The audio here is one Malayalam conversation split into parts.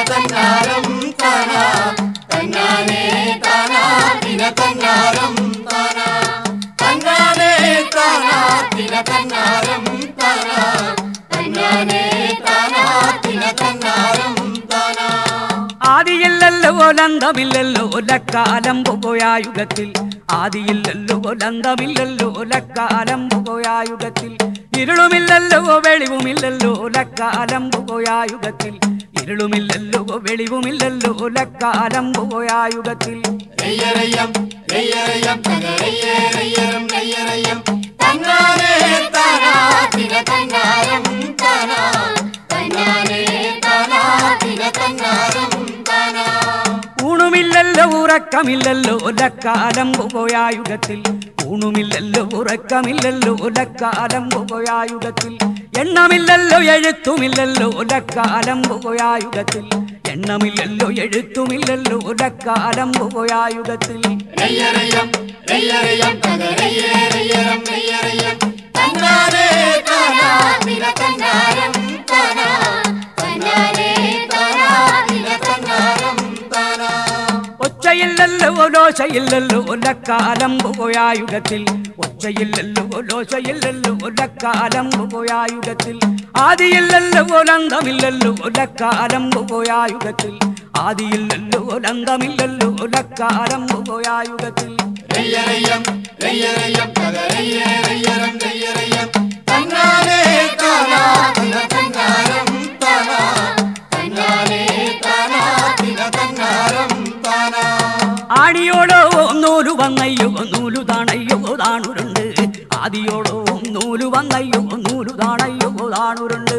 തന്നാരം താനാ തന്നാനേ താനാ തിന തന്നാരം താനാ തന്നാനേ താനാ തിന തന്നാരം താനാ തന്നാനേ താനാ തിന തന്നാരം താനാ ആദിയില്ലല്ലോ ലന്തമില്ലല്ലോ ലക്കാലം പോയായുഗത്തിൽ ആദിയില്ലല്ലോ ലന്തമില്ലല്ലോ ലക്കാലം പോയായുഗത്തിൽ ഇരുളുമില്ലല്ലോ വെളിവുമില്ലല്ലോ ലക്കാലം പോയായുഗത്തിൽ ഇരുളുമില്ലല്ലോ വെളിവുമില്ലല്ലോ ലക്കാലം പോയായുഗത്തിൽ രയ്യരയ്യം രയ്യരയ്യം തകരയ്യേ രയ്യരം രയ്യരയ്യം തന്നാനേ താനാ തിന തന്നാരം താനാ തന്നാനേ താനാ തിന തന്നാരം താനാ ഊണുമില്ലല്ലോ ഉറക്കമില്ലല്ലോ ലക്കാലം പോയായുഗത്തിൽ ഊണുമില്ലല്ലോ ഉറക്കമില്ലല്ലോ ലക്കാലം പോയായുഗത്തിൽ എണ്ണമില്ലല്ലോ എഴുത്തുമില്ലല്ലോ ലക്കാലം പോയായുഗത്തിൽ എണ്ണമില്ലല്ലോ എഴുത്തുമില്ലല്ലോ ലക്കാലം പോയായുഗത്തിൽ രയ്യരയ്യം രയ്യരയ്യം തകരയ്യേ രയ്യരം രയ്യരയ്യം തന്നാനേ താനാ തിന തന്നാരം താനാ തന്നാനേ താനാ തിന തന്നാരം താനാ ഒച്ചയില്ലല്ലോ ലോശയില്ലല്ലോ ലക്കാലം പോയായുഗത്തിൽ ഒച്ചയില്ലല്ലോ ലോശയില്ലല്ലോ ലക്കാലം പോയായുഗത്തിൽ ആദിയില്ലല്ലോ ലന്തമില്ലല്ലോ ലക്കാലം പോയായുഗത്തിൽ ആദിയില്ലല്ലോ ലന്തമില്ലല്ലോ ലക്കാലം പോയായുഗത്തിൽ രയ്യരയ്യം രയ്യരയ്യം തകരയ്യേ രയ്യരം രയ്യരയ്യം തന്നാനേ താനാ തിന തന്നാരം താനാ തന്നാനേ താനാ തിന തന്നാരം താനാ ആടിയോടോ നൂലു വന്നയ്യോ നൂലു താണയ്യോ താണുരുണ്ട് ആദിയോടോ നൂലു വന്നയ്യോ നൂലു താണയ്യോ താണുരുണ്ട്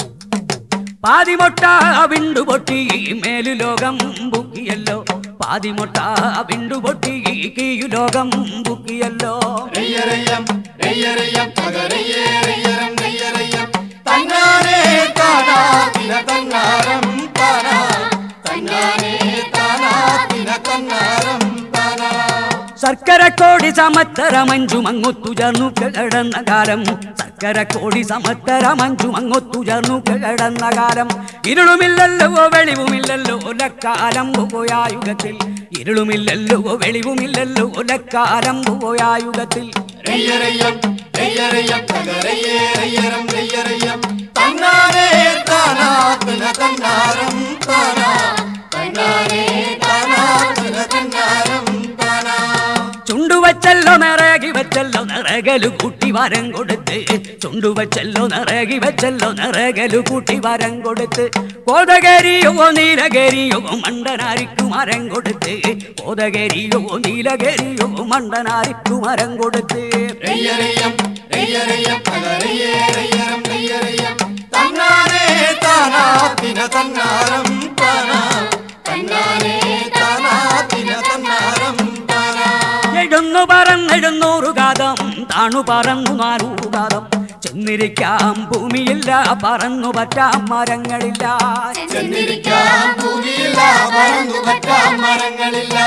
പാതിമൊട്ട വിണ്ടു പൊട്ടി മേലു ലോകം ബുക്കിയല്ലോ പാതിമൊട്ട വിണ്ടു പൊട്ടി കീയു ലോകം ബുക്കിയല്ലോ രയ്യരയ്യം രയ്യരയ്യം തകരയ്യേ രയ്യരം രയ്യരയ്യം തന്നാനേ താനാ തിന തന്നാരം താനാ തന്നാനേ താനാ തിന തന്നാരം താനാ ശർക്കര കോടി സമത്തര മഞ്ചു മങ്ങൊത്തു ചേർന്നു കിടന്ന കാലം ശർക്കര കോടി സമത്തര മഞ്ചു മങ്ങൊത്തു ചേർന്നു കിടന്ന കാലം ഇരുളുമില്ലല്ലോ വെളിവുമില്ലല്ലോ ലക്കാലം പോയായുഗത്തിൽ ഇരുളുമില്ലല്ലോ വെളിവുമില്ലല്ലോ ലക്കാലം പോയായുഗത്തിൽ രയ്യരയ്യം രയ്യരയ്യം തകരയ്യേ രയ്യരം രയ്യരയ്യം തന്നാനേ താനാ തിന തന്നാരം താനാ തന്നാനേ താനാ തിന തന്നാരം താനാ ചുണ്ടുവച്ചല്ലോ നിറകി വെച്ചല്ലോ നിറകലു കൂട്ടി വരം കൊടുത്ത് ചുണ്ടുവച്ചല്ലോ നിറകി വെച്ചല്ലോ നിറകലു കൂട്ടി വരം കൊടുത്ത് കോതകരിയോ നീലകരിയോ മണ്ടനാരിക്കു മരം കൊടുത്ത് കോതകരിയോ നീലകരിയോ മണ്ടനാരിക്കു മരം കൊടുത്ത് രയ്യരയ്യം രയ്യരയ്യം തകരയ്യേ രയ്യരം രയ്യരയ്യം തന്നാനേ താനാ തിന തന്നാരം താനാ തന്നാനേ താനാ തിന തന്നാരം താനാ എഴുന്നു പറന്നെഴുന്നൂറു കാതം താണു പറന്നു നാനൂറു കാതം ചെന്നിരിക്കാം ഭൂമിയില്ല പറന്നു പറ്റാം മരങ്ങളില്ല ചെന്നിരിക്കാം ഭൂമിയില്ല പറന്നു പറ്റാൻ മരങ്ങളില്ല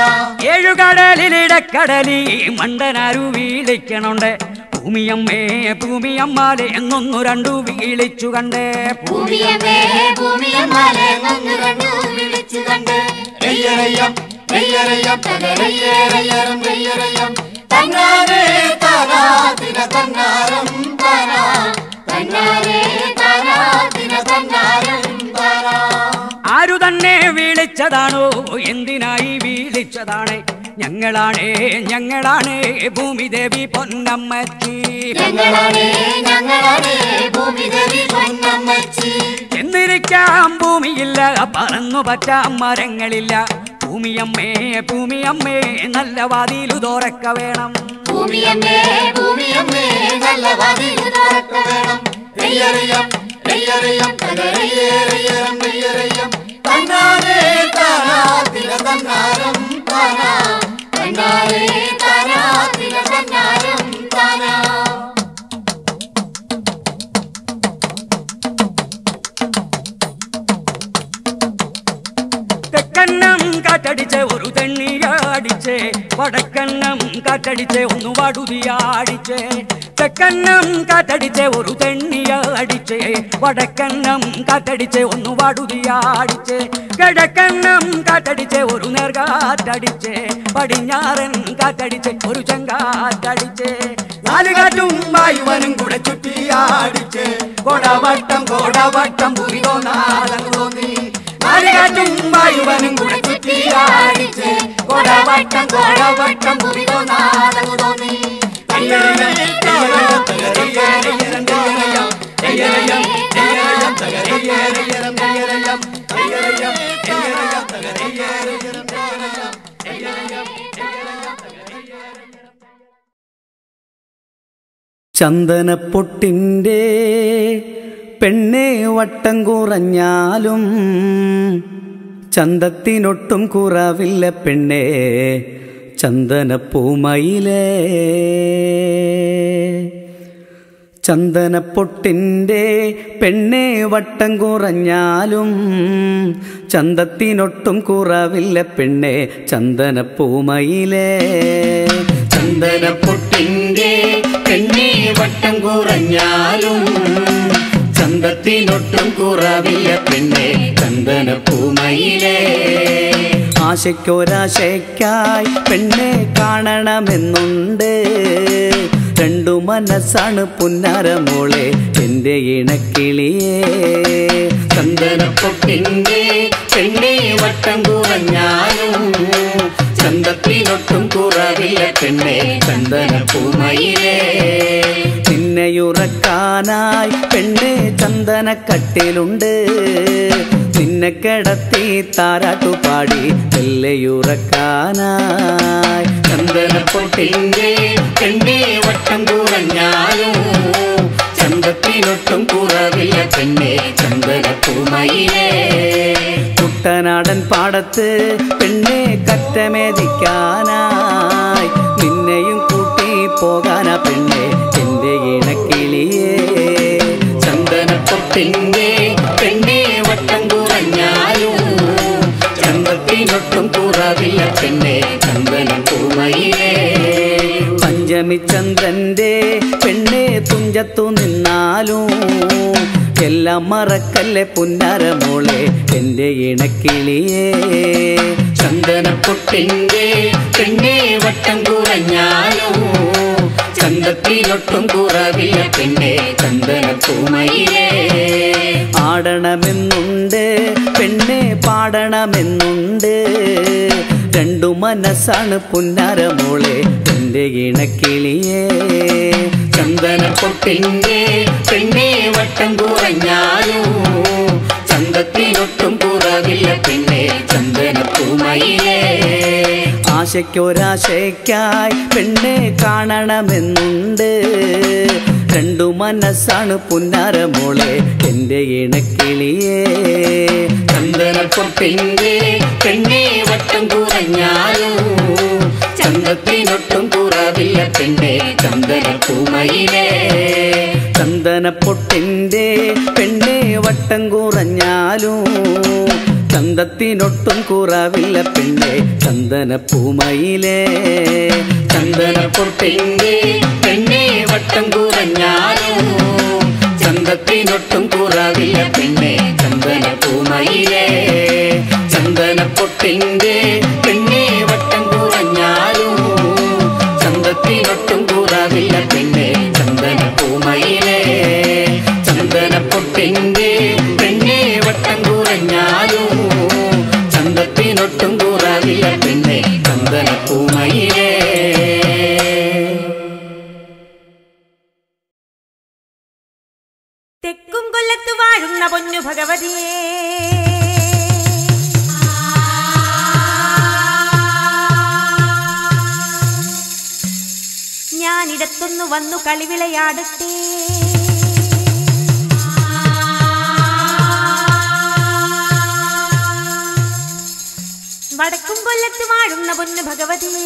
ഏഴുകടലിലിടക്കടലി മണ്ടനാരു വീളിക്കണുണ്ട് ഭൂമിയമ്മേ ഭൂമിയമ്മാലെ എന്നൊന്നു രണ്ടു വീളിച്ചു കണ്ടേ ഭൂമിയമ്മേ ഭൂമിയമ്മാലെ നന്നു കണ്ടു വിളിച്ചു കണ്ട് രയ്യരയ്യം രയ്യരയ്യം തകരയ്യേ രയ്യരം രയ്യരയ്യം തന്നാനേ താനാ തിന തന്നാരം താനാ തന്നാനേ താനാ തിന തന്നാരം താനാ ആരു തന്നെ വീളിച്ചതാണോ എന്തിനായി വീളിച്ചതാണ് ഞങ്ങളാണേ ഞങ്ങളാണേ ഭൂമിദേവി പൊന്നമ്മച്ചി ഞങ്ങളാണേ ഞങ്ങളാണേ ഭൂമി ദേവി പൊന്നമ്മച്ചി എന്നിരിക്കാം ഭൂമിയില്ല പറന്നു പറ്റാം മരങ്ങളില്ല ഭൂമിയമ്മേ ഭൂമിയമ്മേ നല്ല വാതിലു തോറക്ക വേണം ഭൂമിയമ്മേ ഭൂമിയമ്മേ നല്ല വാതിൽ തുറക്ക വേണം രയ്യരയ്യം രയ്യരയ്യം തകരയ്യേ രയ്യരം രയ്യരയ്യം തന്നാനേ താനാ തിന തന്നാരം താനാ തന്നാനേ താനാ തിന തന്നാരം താനാ തെക്കന്നം കാറ്റടിച്ച ഒരു തെണ്ണിയാടി കാറ്റടിച്ചേ വടക്കണ്ണം കാറ്റടിച്ചേ ഒന്ന് വടുതിയാടിച്ചേ തെക്കണ്ണം കാറ്റടിച്ചേ ഒരു തെണ്ണിയ അടിച്ചേ വടക്കണ്ണം കാറ്റടിച്ചേ ഒന്ന് വടുതിയാടിച്ചേ കിഴക്കണ്ണം കാറ്റടിച്ചേ ഒരു നേർകാറ്റടിച്ചേ പടിഞ്ഞാറൻ കാറ്റടിച്ചേ ഒരു ചെങ്കാറ്റടിച്ചേ നാലുകാറ്റും വായുവനും കൂടെ ചുറ്റിയാടിച്ചേ കോടവട്ടം കോടവട്ടം പുരിതോ നാദം തോന്നി നാലുകാറ്റും വായുവനും കൂടെ ചുറ്റിയാടിച്ചേ കോടവട്ടം കോടവട്ടം പുരിതോ നാദം തോന്നി ചന്ദനപ്പൊട്ടിൻ്റെ പെണ്ണെ വട്ടം കുറഞ്ഞാലും ചന്തത്തിനൊട്ടും കുറവില്ല പെണ്ണെ ചന്ദനപ്പൂമയിലേ ചന്ദനപ്പൊട്ടിൻ്റെ പെണ്ണെ വട്ടം കുറഞ്ഞാലും ചന്തത്തിനൊട്ടും കുറവില്ല പെണ്ണെ ചന്ദനപ്പൂമയിലേ ചന്ദനപ്പൊട്ടിൻ്റെ പെണ്ണെ വട്ടം കുറഞ്ഞാലും ചന്തത്തിനൊട്ടും കുറവില്ല പെണ്ണെ ചന്ദനപ്പൂമയിലേ ആശയ്ക്കൊരാശയ്ക്കായി പെണ്ണെ കാണണമെന്നുണ്ട് രണ്ടു മനസ്സാണ് പുന്നാരമോളെ എന്റെ ഇണക്കിളിയേ ചന്ദനപ്പൊട്ടിന്റെ പെണ്ണെ വട്ടം കുറഞ്ഞാലും ചന്തത്തിനൊട്ടും കുറവില്ല പെണ്ണെ ചന്ദനപ്പൂമയിലേ നിന്നെയുറക്കാനായി പെണ്ണെ ചന്ദനക്കട്ടിലുണ്ട് നിന്നെ കിടത്തി താരാട്ടുപാടി വെല്ലയുറക്കാനായി ചന്ദനപ്പൊട്ടിന്റെ പെണ്ണെ വട്ടം കുറഞ്ഞാലും ചന്തത്തിനൊട്ടും കുറവില്ല പെണ്ണെ ചന്ദനപ്പൂമയിലേ കുട്ടനാടൻ പാടത്ത് പെണ്ണെ കറ്റമേദിക്കാനായി നിന്നെയും കൂട്ടി പോകാനാ പെണ്ണെ എന്റെ ഇണക്കിളിയേ ചന്ദനപ്പൊട്ടിന്റെ പെണ്ണെ വട്ടം കുറഞ്ഞാലും ചന്തത്തിനൊട്ടും കുറവില്ല പെണ്ണെ ചന്ദനം പൂമയിലേ പഞ്ചമി ചന്ദ്രന്റെ പെണ്ണെ തുഞ്ചത്തു നിന്നാലും എല്ലാം മറക്കല്ലേ പുന്നാരമോളെ എന്റെ ഇണക്കിളിയേ ചന്ദനപ്പൊട്ടിന്റെ പെണ്ണെ വട്ടം കുറഞ്ഞാലും ചന്തത്തിനൊട്ടും കുറവില്ല പെണ്ണെ ചന്ദനപ്പൂമയിലേ ആടണമെന്നുണ്ട് പെണ്ണെ പാടണമെന്നുണ്ട് രണ്ടു മനസ്സാണ് പുന്നാരമോളെ എന്റെ ഇണക്കിളിയേ ചന്ദനപ്പൊട്ടിന്റെ പെണ്ണെ വട്ടം കുറഞ്ഞാലും ചന്തത്തിനൊട്ടും കുറവില്ല പെണ്ണെ ചന്ദനപ്പൂമയിലേ ആശയ്ക്കൊരാശയ്ക്കായി പെണ്ണെ കാണണമെന്നുണ്ട് രണ്ടു മനസ്സാണ് പുന്നാരമോളെ എന്റെ ഇണക്കിളിയേ ചന്ദനപ്പൊട്ടിന്റെ പെണ്ണെ വട്ടം കുറഞ്ഞാലും ചന്തത്തിനൊട്ടും കുറവില്ല പെണ്ണെ ചന്ദനപ്പൂമയിലേ ചന്ദനപ്പൊട്ടിന്റെ പെണ്ണെ വട്ടം കുറഞ്ഞാലും ചന്തത്തിനൊട്ടും കുറവില്ല പെണ്ണെ ചന്ദനപ്പൂമയിലേ ചന്ദനപ്പൊട്ടിന്റെ പെണ്ണെ വട്ടം കുറഞ്ഞാലും ചന്തത്തിനൊട്ടും കുറവില്ല പെണ്ണെ ചന്ദനപ്പൂമയിലേ ചന്ദനപ്പൊട്ടിന്റെ പെണ്ണെ വട്ടം കുറഞ്ഞാലും ചന്തത്തിനൊട്ടും കുറവില്ല പെണ്ണെ ചന്ദനപ്പൂമയിലേ ചന്ദനപ്പൊട്ടിന്റെ പെണ്ണെ വട്ടം കുറഞ്ഞാലും ചന്തത്തിനൊട്ടും കുറവില്ല പെണ്ണെ ചന്ദനപ്പൂമയിലേ തെക്കും കൊല്ലത്ത് വാഴുന്ന പൊന്നു ഭഗവതിയേ ഞാനിടത്തൊന്നു വന്നു കളിവിളയാടട്ടെ വടക്കും കൊല്ലത്ത് വാഴുന്ന പൊന്നു ഭഗവതിയേ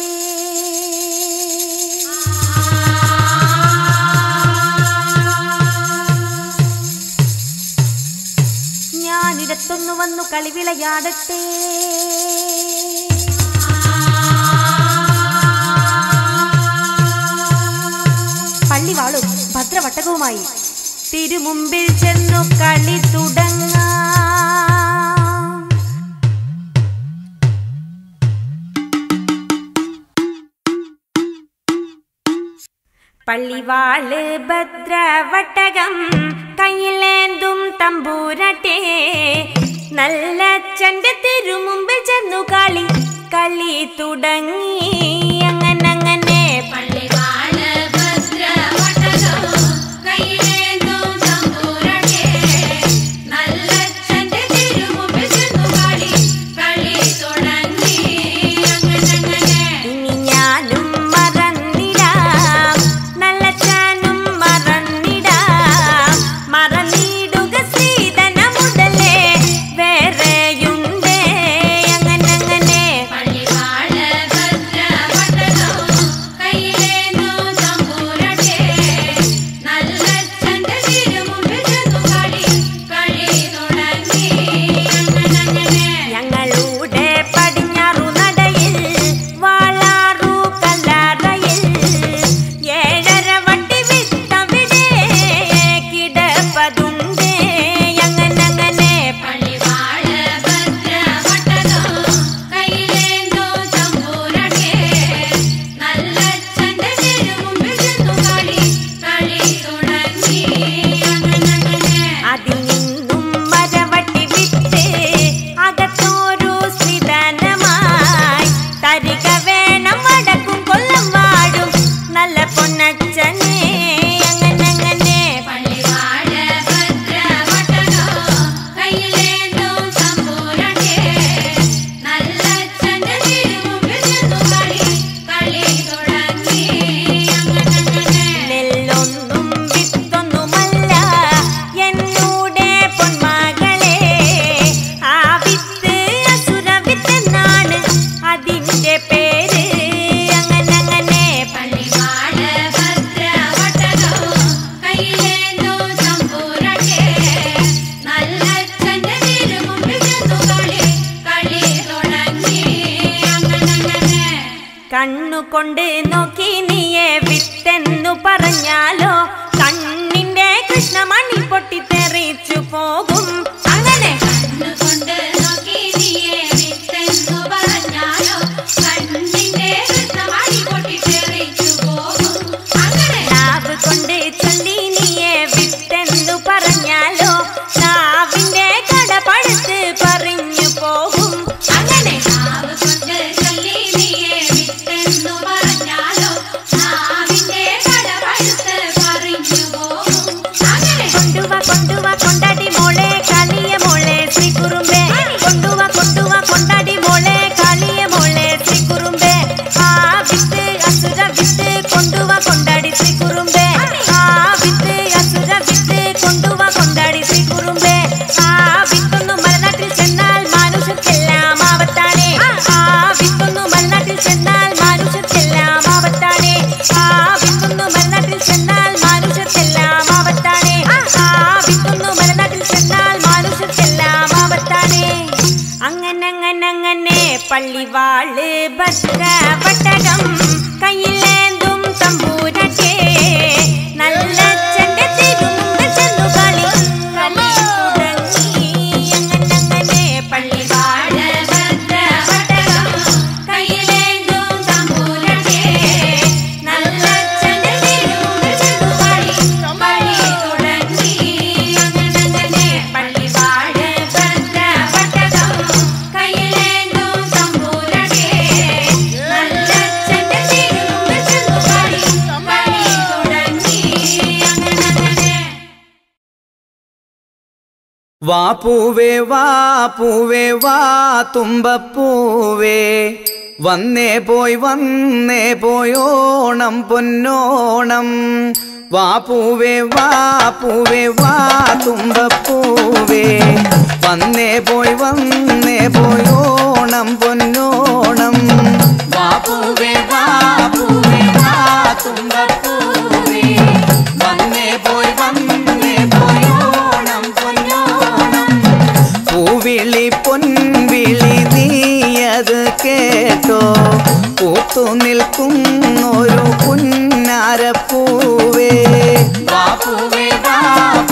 ഞാനിടത്തൊന്നു വന്നു കളിവിളയാടട്ടെ തിരുമുമ്പിൽ ചെന്നു കളി തുടങ്ങാം പള്ളിവാള് ഭദ്രവട്ടകം കയ്യിലേന്തും തമ്പൂരട്ടെ നല്ല ചന്റെ തിരുമുമ്പിൽ ചെന്നു കളി കളി തുടങ്ങി അങ്ങനങ്ങനെ പള്ളിവാള് ഭദ്രവട്ടകം കയ്യിലേന്തും തമ്പുരാട്ടി. നല്ലച്ഛന്റെ തിരുമുമ്പിൽ ചെന്നു കളി, കളി തുടങ്ങി. അങ്ങനങ്ങനെ ഇനി ഞാനും മറന്നിടാം നല്ല ചാനും മറന്നിടാം മറന്നിടുക ശ്രീധന മുതലേ വേറെയുണ്ട് അങ്ങനങ്ങനെ പള്ളിവാള് ഭദ്രവട്ടകം കയ്യിലേന്തും തമ്പുരാട്ടി. നല്ലച്ഛന്റെ തിരുമുമ്പിൽ ചെന്നു കളി, കളി തുടങ്ങി. അങ്ങനങ്ങനെ ഞങ്ങളുടെ പടിഞ്ഞാറു നടയിൽ വാളാറു കല്ലറയിൽ ഏഴര വട്ടി വിത്തവിടെ കിടപ്പതുണ്ട് അങ്ങനങ്ങനെ പള്ളിവാള് ഭദ്രവട്ടകം കയ്യിലേന്തും തമ്പുരാട്ടി. നല്ലച്ഛന്റെ തിരുമുമ്പിൽ ചെന്നു കളി, കളി തുടങ്ങി. അങ്ങനങ്ങനെ അതിൽ നിന്നും മരവട്ടി വിട്ട് അകത്തോരു സ്ഥിതനമായി തരിക വേണം വടക്കും കൊല്ലം വാഴും നല്ല പൊന്നച്ചനെ അങ്ങനങ്ങനെ പള്ളിവാള് ഭദ്രവട്ടകം കയ്യിലേന്തും തമ്പുരാട്ടി. നല്ലച്ഛന്റെ തിരുമുമ്പിൽ ചെന്നു കളി, കളി തുടങ്ങി. അങ്ങനങ്ങനെ നെല്ലൊന്നും വിത്തൊന്നുമല്ല എന്നൂടെ പൊന്മകളെ ആ വിത്ത് അസുര വിത്തെന്നാണ് അതിന്റെ പേര് അങ്ങനങ്ങനെ പള്ളിവാള് ഭദ്രവട്ടകം കയ്യിലേന്തും തമ്പുരാട്ടി. നല്ലച്ഛന്റെ തിരുമുമ്പിൽ ചെന്നു കളി, കളി തുടങ്ങി. അങ്ങനങ്ങനെ കണ്ണുകൊണ്ട് നോക്കി നീയെ വിത്തെന്നു പറഞ്ഞാലോ കണ്ണിന്റെ കൃഷ്ണമണി പൊട്ടിത്തെറിച്ചു പോകും അങ്ങനെ കണ്ണുകൊണ്ട് നോക്കി നീയെ വിത്തെന്നു പറഞ്ഞാലോ കണ്ണിന്റെ കൃഷ്ണമണി പൊട്ടിത്തെറിച്ചു പോകും. അങ്ങനെ നാവ് കൊണ്ട് ചൊല്ലി നീയെ വിത്തെന്നു പറഞ്ഞാലോ നാവിന്റെ കടപഴുത്ത് പറഞ്ഞു പോകും അങ്ങനെ നാവ് കൊണ്ട് ചൊല്ലി നീയെ വിത്തെന്നു പറഞ്ഞാലോ നാവിന്റെ കടപഴുത്ത് പറഞ്ഞു പോകും. അങ്ങനെ കൊണ്ടുവാ കൊണ്ടുവാ കൊണ്ടാടി മോളെ കാളിയ മോളെ ശ്രീ കുറുമ്പേ കൊണ്ടുവാ കൊണ്ടുവാ കൊണ്ടാടി മോളെ കാളിയ മോളെ ശ്രീ കുറുമ്പേ ആ വിത്ത് അസുര വിത്ത് കൊണ്ടുവാ കൊണ്ടാടി ശ്രീ കുറുമ്പേ ആ വിത്ത് അസുര വിത്ത് കൊണ്ടുവാ കൊണ്ടാടി ശ്രീ കുറുമ്പേ ആ വിത്തൊന്നു മലനാട്ടിൽ ചെന്നാൽ മനുഷ്യർക്കെല്ലാം ആപത്താണേ ആ വിത്തൊന്നു മലനാട്ടിൽ ചെന്നാൽ മനുഷ്യർക്കെല്ലാം ആപത്താണേ ആ വിത്തൊന്നു മലനാട്ടിൽ ചെന്നാൽ മനുഷ്യർക്കെല്ലാം ആപത്താണേ ആ വിത്തൊന്നു മലനാട്ടിൽ ചെന്നാൽ മനുഷ്യർക്കെല്ലാം ആപത്താണേ അങ്ങനെ അങ്ങനെ അങ്ങനെ പള്ളിവാള് ഭദ്ര പട്ടകം കയ്യിലേന്തും തമ്പൂരട്ടെ നല്ല ചെണ്ട തിരുമുമ്പ് ചെന്നു കളി കളി തുടങ്ങി അങ്ങനെ അങ്ങനെ പള്ളിവാള് ഭദ്രവട്ടകം കയ്യിലേന്തും തമ്പുരാട്ടി. നല്ല ചെണ്ട തിരുമുമ്പിൽ ചെന്നു കളി, കളി തുടങ്ങി. അങ്ങനങ്ങനെ പള്ളിവാള് ഭദ്രവട്ടകം കയ്യിലേന്തും തമ്പുരാട്ടി. നല്ല ചെണ്ട തിരുമുമ്പിൽ ചെന്നു കളി, കളി തുടങ്ങി. അങ്ങനങ്ങനെ വാ പൂവേ വാ പൂവേ വാ തുമ്പപ്പൂവേ വന്നേ പോയി വന്നേ പോയോണം പൊന്നോണം വാ പൂവേ വാ പൂവേ വാ തുമ്പപ്പൂവേ വന്നേ പോയി വന്നേ പോയോണം പൊന്നോണം വാ പൂവേ വാ പൂവേ വാ തുമ്പപ്പൂവേ വന്നേ പോയി വന്നേ പോയോണം പൊന്നോണം പൂവിളി പൊൻവിളി നീയത് കേട്ടോ പൂത്തു നിൽക്കുന്നൊരു പുന്നാരപ്പൂവേ വാ പൂവേ വാ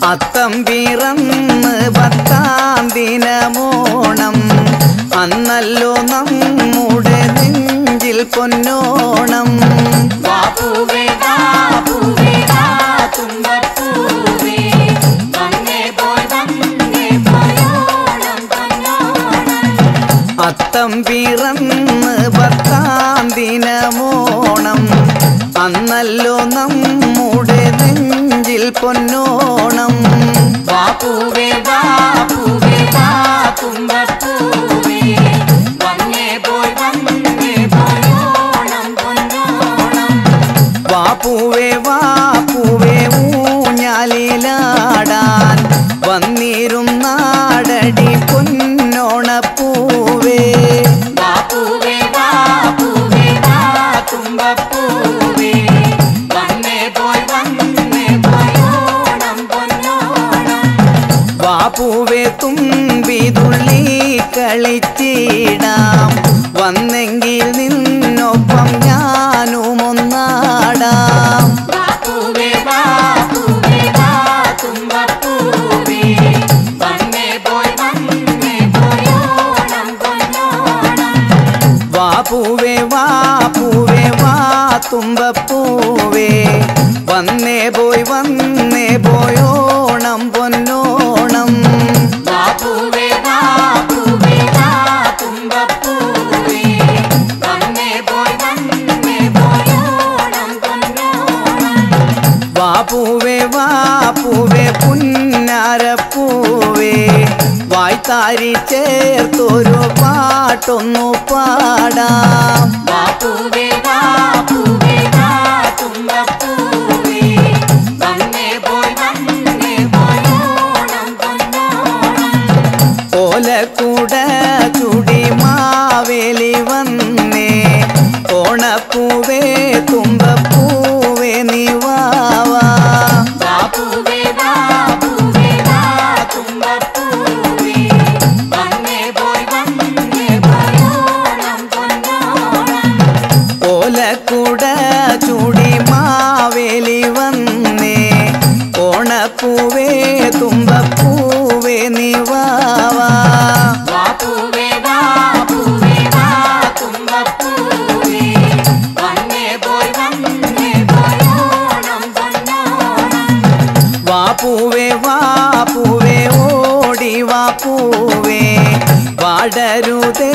അത്തം പിറന്ന് പത്താം ദിനമോണം അന്നല്ലോ നമ്മുടെ നെഞ്ചിൽ പൊന്നോണം വാപ്പുവേ വാപ്പുവേ വാ തുമ്പപ്പൂവേ വന്നേ പോയി വന്നേ പോയോണം പൊന്നോണം അത്തം പിറന്ന് പത്താം ദിനമോണം അന്നല്ലോ നമ്മുടെ നെഞ്ചിൽ പൊന്നോണം വാപ്പുവേ വാപ്പുവേ വാ തുമ്പപ്പൂവേ വന്നേ പോയി വന്നേ പോയോണം പൊന്നോണം വാപ്പൂവേ വാപ്പൂവേ ഊഞ്ഞാലിലാടാൻ വന്നിരും നാടടി പൊന്നോണപ്പൂവേ വാപ്പുവേ വാപ്പുവേ വാ തുമ്പപ്പൂവേ വന്നേ പോയി വന്നേ പോയോണം പൊന്നോണം വാപ്പൂവേ തുമ്പി തുള്ളി കളിച്ചിടാം വന്നെങ്കിൽ നിന്നൊപ്പം ഞാനും ഒന്നാടാം വാപ്പുവേ വാപ്പുവേ വാ തുമ്പപ്പൂവേ വന്നേ പോയി വന്നേ പോയോണം പൊന്നോണം വാപ്പൂവേ വാപ്പൂവേ വാ തുമ്പപ്പൂവേ വന്നേ പോയി വന്നേ പോയോണം പൊന്നോണം വാപ്പുവേ വാപ്പുവേ വാ തുമ്പപ്പൂവേ വന്നേ പോയി വന്നേ പോയോണം പൊന്നോണം വാപ്പൂവേ വാപ്പൂവേ പുന്നാരപ്പൂവേ വായ്ത്താരി ചേർത്തൊരു പാട്ടൊന്നു പാടാം വാപ്പുവേ വാപ്പുവേ വാ തുമ്പപ്പൂവേ വന്നേ പോയി വന്നേ പോയോണം പൊന്നോണം ഓലക്കൂട ചുടി മാവേലി വന്നേ ഓണപ്പൂവേ തുമ്പപ്പൂവേ നിവാവാ വാപ്പുവേ വാപ്പുവേ വാ തുമ്പപ്പൂവേ വന്നേ പോയി വന്നേ പോയോണം പൊന്നോണം ഓലക്കൂട ചുടി മാവേലി വന്നേ ഓണപ്പൂവേ തുമ്പപ്പൂവേ നിവാവാ വാപ്പുവേ വാപ്പുവേ വാ തുമ്പപ്പൂവേ വന്നേ പോയി വന്നേ പോയോണം പൊന്നോണം വാപ്പൂവേ വാപ്പൂവേ ഓടി വാപ്പൂവേ വാടരുതേ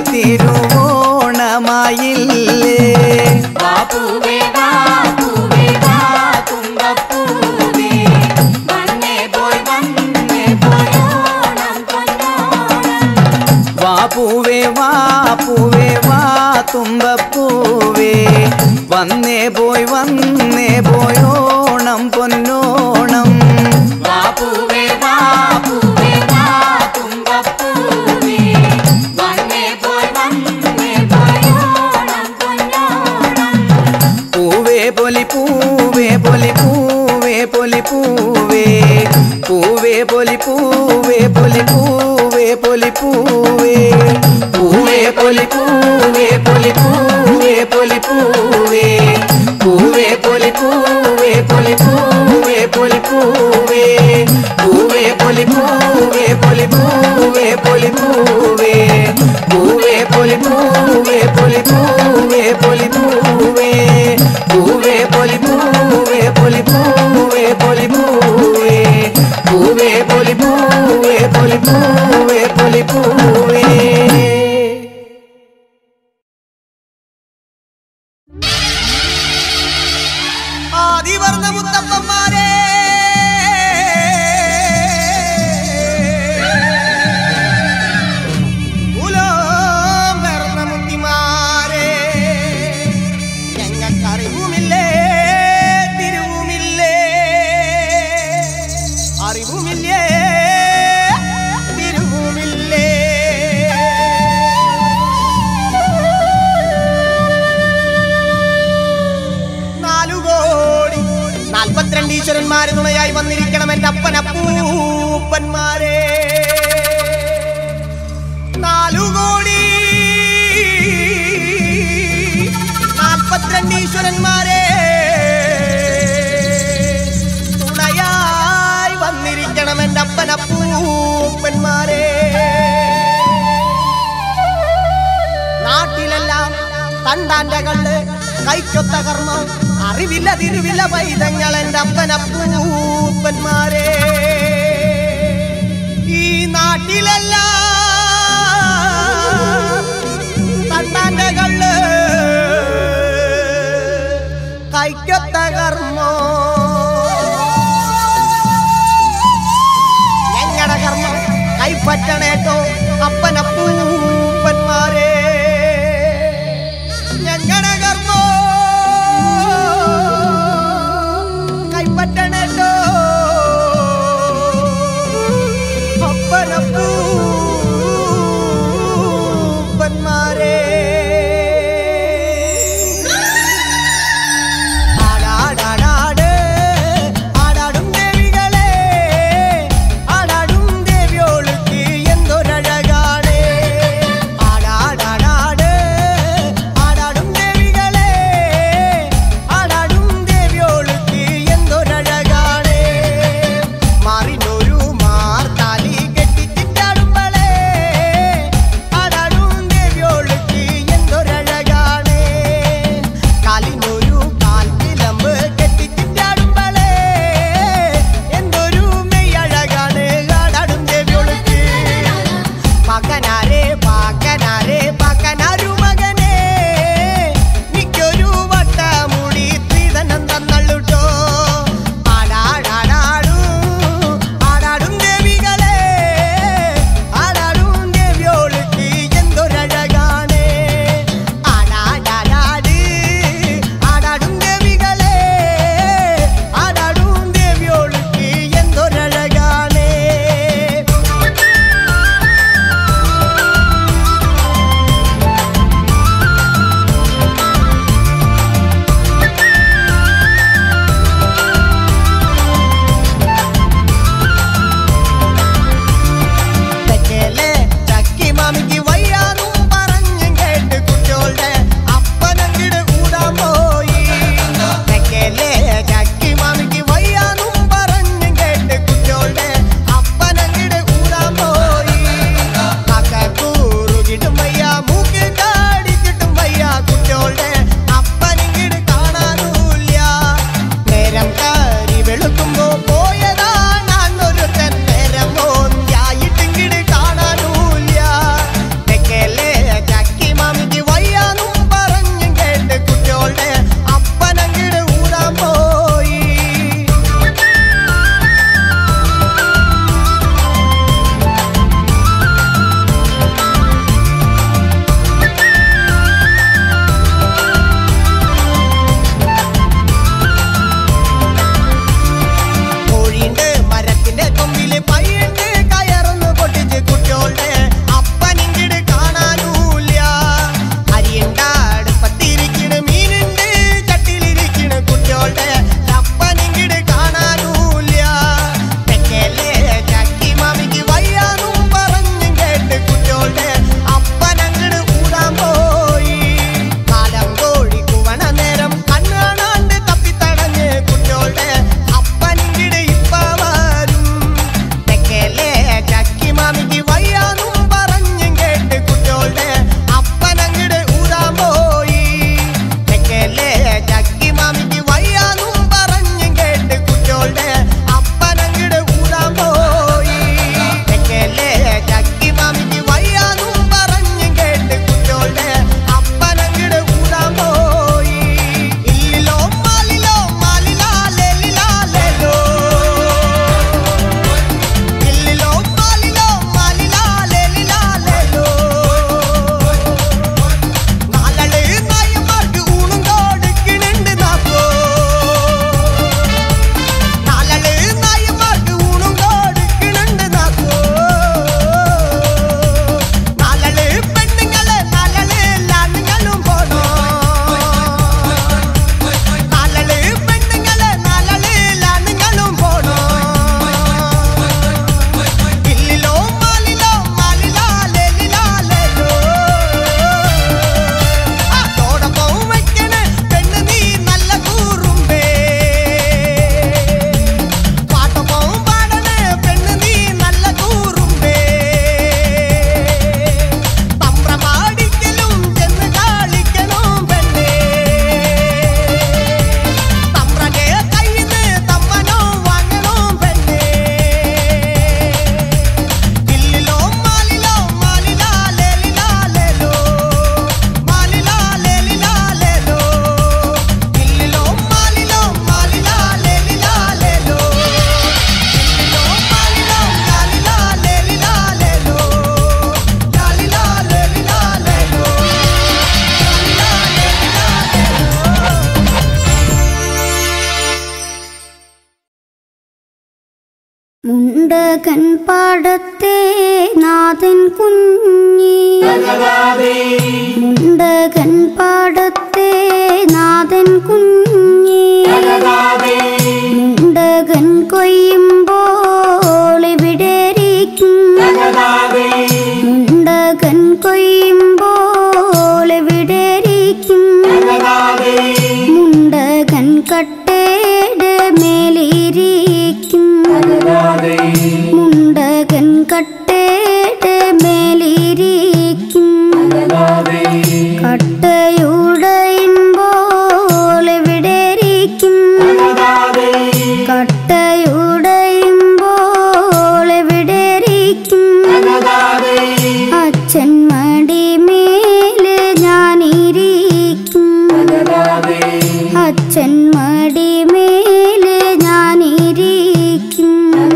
തിരുവോണമായില്ലേ വാപ്പുവേ വാപ്പുവേ വാ തുമ്പപ്പൂവേ വന്നേ പോയി വന്നേ പോയോണം പൊന്നോണം വാപ്പൂവേ വാപ്പൂവേ വാ തുമ്പപ്പൂവേ വന്നേ പോയി വന്നേ പോയോണം പൊന്നോണം വാപ്പുവേ വാപ്പുവേ വാ തുമ്പപ്പൂവേ വന്നേ പോയി വന്നേ പോയോണം പൊന്നോണം പൂവേ പൊലി പൂവേ പൊലി പൂവേ പൊലി പൂവേ പൂവേ പൊലി പൂവേ പൊലി പൂവേ പൊലി പൂവേ പൂവേ പൊലി പൂവേ പൊലി പൂവേ പൊലി പൂവേ പൂവേ പൊലി പൂവേ പൊലി പൂവേ പൊലി പൂവേ പൂവേ പൊലി പൂവേ പൊലി പൂവേ പൊലി പൂവേ പൂവേ പൊലി പൂവേ പൊലി പൂവേ പൊലി പൂവേ പൂവേ പൊലി പൂവേ പൊലി പൂവേ പൊലി പൂവേ പൂവേ പൊലി പൂവേ പൊലി പൂവേ പൊലി പൂവേ ആദിവർണ്ണ മുത്തപ്പന്മാരെ ഉലോം പിറന്ന മുത്തിമാരെ ഞങ്ങൾക്കറിവുമില്ലേ തിരുവുമില്ലേ അറിവുമില്ലേ തിരുവുമില്ലേ നാലു കോടി നാൽപ്പത്തിരണ്ട് ഈശ്വരന്മാര് തുണയായി വന്നിരിക്കണം എന്റെ അപ്പനപ്പൂപ്പന്മാരെ നാലു കോടി നാൽപ്പത്തിരണ്ട് ഈശ്വരന്മാരെ തുണയായി വന്നിരിക്കണം അപ്പനപ്പൂപ്പന്മാരെ നാട്ടിലെല്ലാം തണ്ടാന്റെ കള്ള് കൈക്കൊത്ത കർമ്മം അറിവില്ല തിരുവില്ല പൈതങ്ങൾ എൻ്റെ അപ്പനപ്പൂപ്പന്മാരെ ഈ നാട്ടിലെല്ലാം തണ്ടാന്റെ കള്ള് കൈക്കൊത്ത കർമ്മം ഞങ്ങളുടെ കർമ്മം കൈപ്പറ്റണേട്ടോ അപ്പനപ്പൂപ്പന്മാരെ ഞങ്ങളുടെ കർമ്മം കൈപ്പറ്റണേട്ടോ അപ്പനപ്പൂപ്പന്മാരെ ആടാടാടാട് ആടാടും ദേവികളെ ആടാടും ദേവിയോൾക്ക് എന്തൊരഴകാണ് മുണ്ടകൻ പാടത്തെ നാഥൻ കുഞ്ഞി മുണ്ടകൻ പാടത്തെ നാഥൻ കുഞ്ഞി മുണ്ടകൻ കൊയ്യുമ്പോൾ എവിടെയിരിക്കും മുണ്ടകൻ കൊയ്യുമ്പോൾ എവിടെയിരിക്കും മുണ്ടകൻ കട്ടേടെ മേലിരിക്കും മുണ്ടകൻ കട്ടേടെ മേലിരിക്കും കട്ടയുടയുമ്പോൾ എവിടെയിരിക്കും കട്ടയുടയുമ്പോൾ എവിടെയിരിക്കും അച്ഛൻ മടി മേലെ ഞാനിരിക്കും അച്ഛൻ മടി മേലെ ഞാനിരിക്കും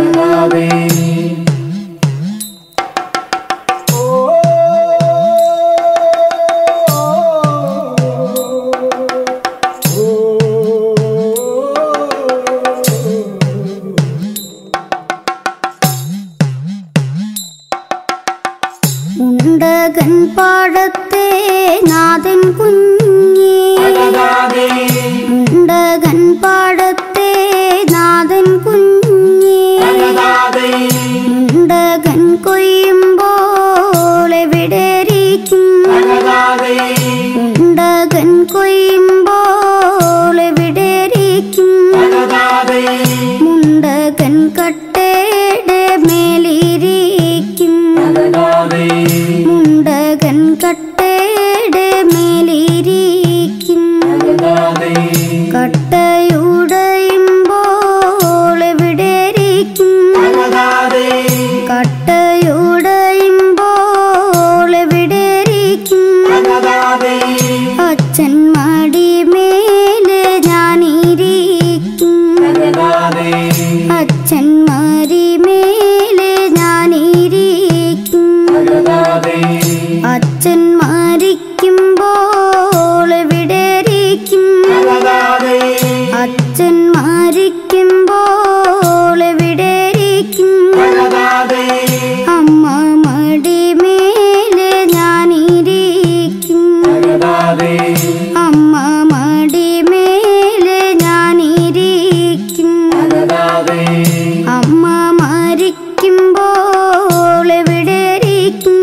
ഉണ്ടകൻ പാടത്തെ നാഥൻ കുഞ്ഞേ ഉണ്ടകൻ പാടത്തെ നാഥൻ കുഞ്ഞേ ഉണ്ടകൻ കൊയ്യുമ്പോൾ എവിടെയിരിക്കും ഉണ്ടകൻ കൊയ്യുമ്പോൾ എവിടെയിരിക്കും മുണ്ടകൻ കട്ടേടെ മേലിരിക്കും മുണ്ടകൻ കട്ടേടെ മേലിരിക്കും കട്ടയുടയുമ്പോൾ എവിടെയിരിക്കും കട്ടയുടയുമ്പോൾ എവിടെയിരിക്കും അച്ഛൻ മടി മേലെ ഞാനിരിക്കും അച്ഛൻ മരി മേലെ ഞാനിരിക്കും അച്ഛൻ മരിക്കുമ്പോൾ എവിടെയിരിക്കും അച്ഛൻ മരിക്കുമ്പോൾ എവിടെയിരിക്കും അമ്മ മടി മേലെ ഞാനിരിക്കും അമ്മ മടി മേലെ ഞാനിരിക്കും അമ്മ മരിക്കുമ്പോൾ എവിടെയിരിക്കും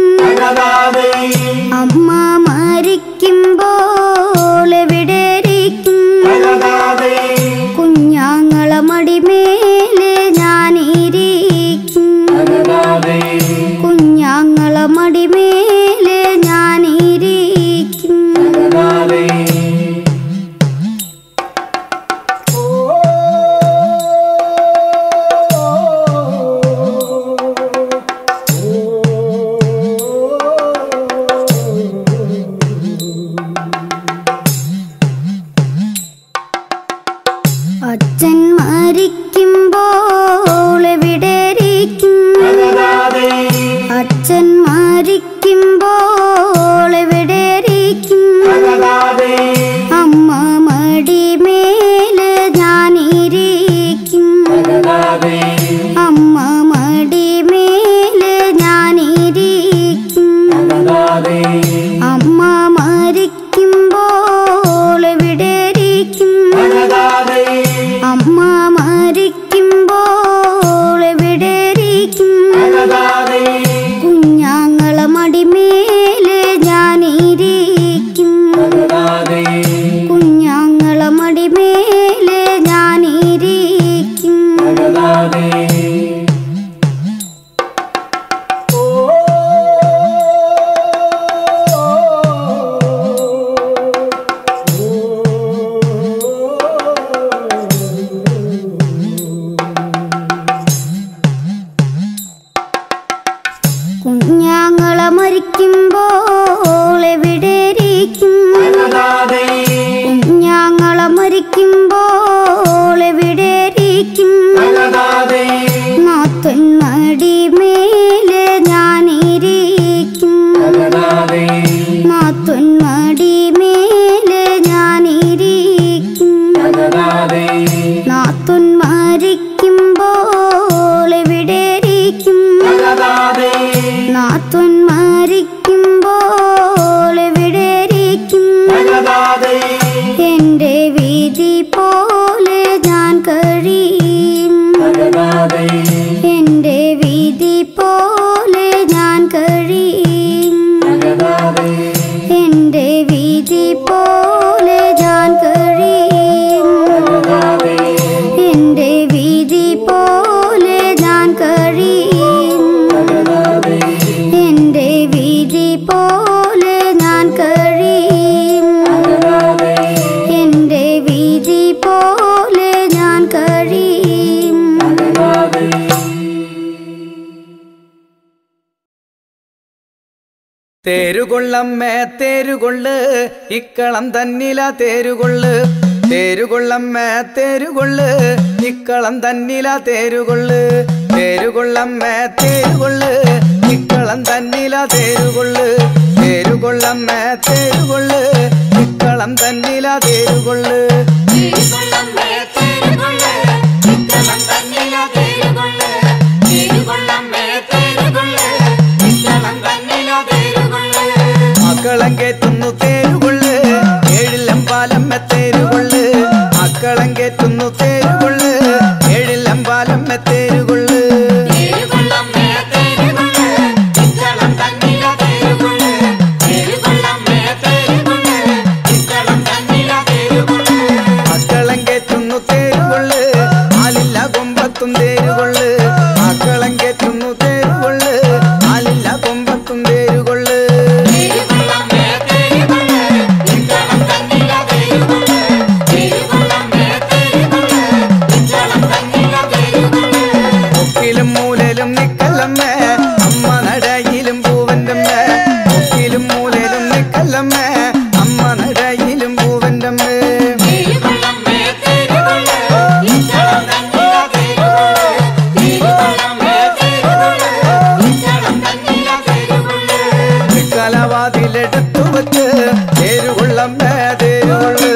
അമ്മ മരിക്കുമ്പോൾ എവിടെയിരിക്കും കുഞ്ഞാങ്ങള മടിമേലെ ഞാനിരിക്കും കുഞ്ഞാങ്ങള മടിമേലെ ഞാനിരിക്കും അച്ഛൻ മരിക്കുമ്പോൾ എവിടെയിരിക്കും അച്ഛൻ മരിക്കുമ്പോൾ എവിടെയിരിക്കും അമ്മ മടി മേലെ ഞാനിരിക്കും അമ്മ മടി മേലെ ഞാനിരിക്കും അമ്മ മരിക്കുമ്പോൾ എവിടെയിരിക്കും അമ്മ മരിക്കുമ്പോൾ എവിടെയിരിക്കും കുഞ്ഞാങ്ങള മടിമേലെ ഞാനിരിക്കും കുഞ്ഞാങ്ങള മടിമേലെ ഞാനിരിക്കും കുഞ്ഞാങ്ങള മരിക്കുമ്പോൾ എവിടെയിരിക്കും കുഞ്ഞാങ്ങള മരിക്കുമ്പോൾ എവിടെയിരിക്കും നാത്തൻ മടി മേലെ ഞാനിരിക്കും നാത്തൻ മടി മേലെ ഞാനിരിക്കും നാത്തൻ മരിക്കുമ്പോൾ എവിടെ തേരുകൊള്ളമ്മേ തേരുകൊള്ള് ഇക്കളം തന്നില തേരുകൊള്ള് തേരുകൊള്ളമ്മേ തേരുകൊള്ള് ഇക്കളം തന്നില തേരുകൊള്ള് തേരുകൊള്ളമ്മേ തേരുകൊള്ള് ഇക്കളം തന്നില തേരുകൊള്ള് തേരുകൊള്ളമ്മേ തേരുകൊള്ള് ഇക്കളം തന്നില തേരുകൊള്ള് തിരുകൊള്ളമ്മേ തിരുകൊള്ള് ഇത്തളം തന്നില തിരുകൊള്ള് തിരുകൊള്ളമ്മേ തിരുകൊള്ള് ഇത്തളം തന്നില തിരുകൊള്ള് മക്കളെ കേറ്റുന്നു തേരുകൊള്ള് ഏഴിലം പാലമ്മ തേരുകൊള്ള് മക്കളെ കേറ്റുന്നു തേരുകൊള്ള് ഏഴിലം പാലമ്മ തേരുകൊള്ള് തിരുകൊള്ളമ്മേ തിരുകൊള്ള് ഇത്തളം തന്നില തിരുകൊള്ള് തിരുകൊള്ളമ്മേ തിരുകൊള്ള് ഇത്തളം തന്നില തിരുകൊള്ള് മക്കളെ കേറ്റുന്നു തേരുകൊള്ള് ആലില്ല കൊമ്പത്തും തേരുകൊള്ള് മക്കളെ കേറ്റുന്നു തേരുകൊള്ള് ആലില്ല കൊമ്പത്തും തേരുകൊള്ള് തിരുകൊള്ളമ്മേ തിരുകൊള്ള് ഇത്തളം തന്നില തിരുകൊള്ള് തിരുകൊള്ളമ്മേ തിരുകൊള്ള് ഇത്തളം തന്നില തിരുകൊള്ള് ഒക്കിലും മൂലലും നിക്കല്ലമ്മേ അമ്മ നടയിലും പൂവൻ്റമ്മേ ഒക്കിലും മൂലലും നിക്കല്ലമ്മേ അമ്മ നടയിലും പൂവൻ്റമ്മേ തിരുകൊള്ളമ്മേ തിരുകൊള്ള് ഇത്തളം തന്നില തിരുകൊള്ള് തിരുകൊള്ളമ്മേ തിരുകൊള്ള് ഇത്തളം തന്നില തിരുകൊള്ള് തൃക്കലവാതിലെടുത്തു വച്ച് തേരുകൊള്ളമ്മേ തേരുകൊള്ള്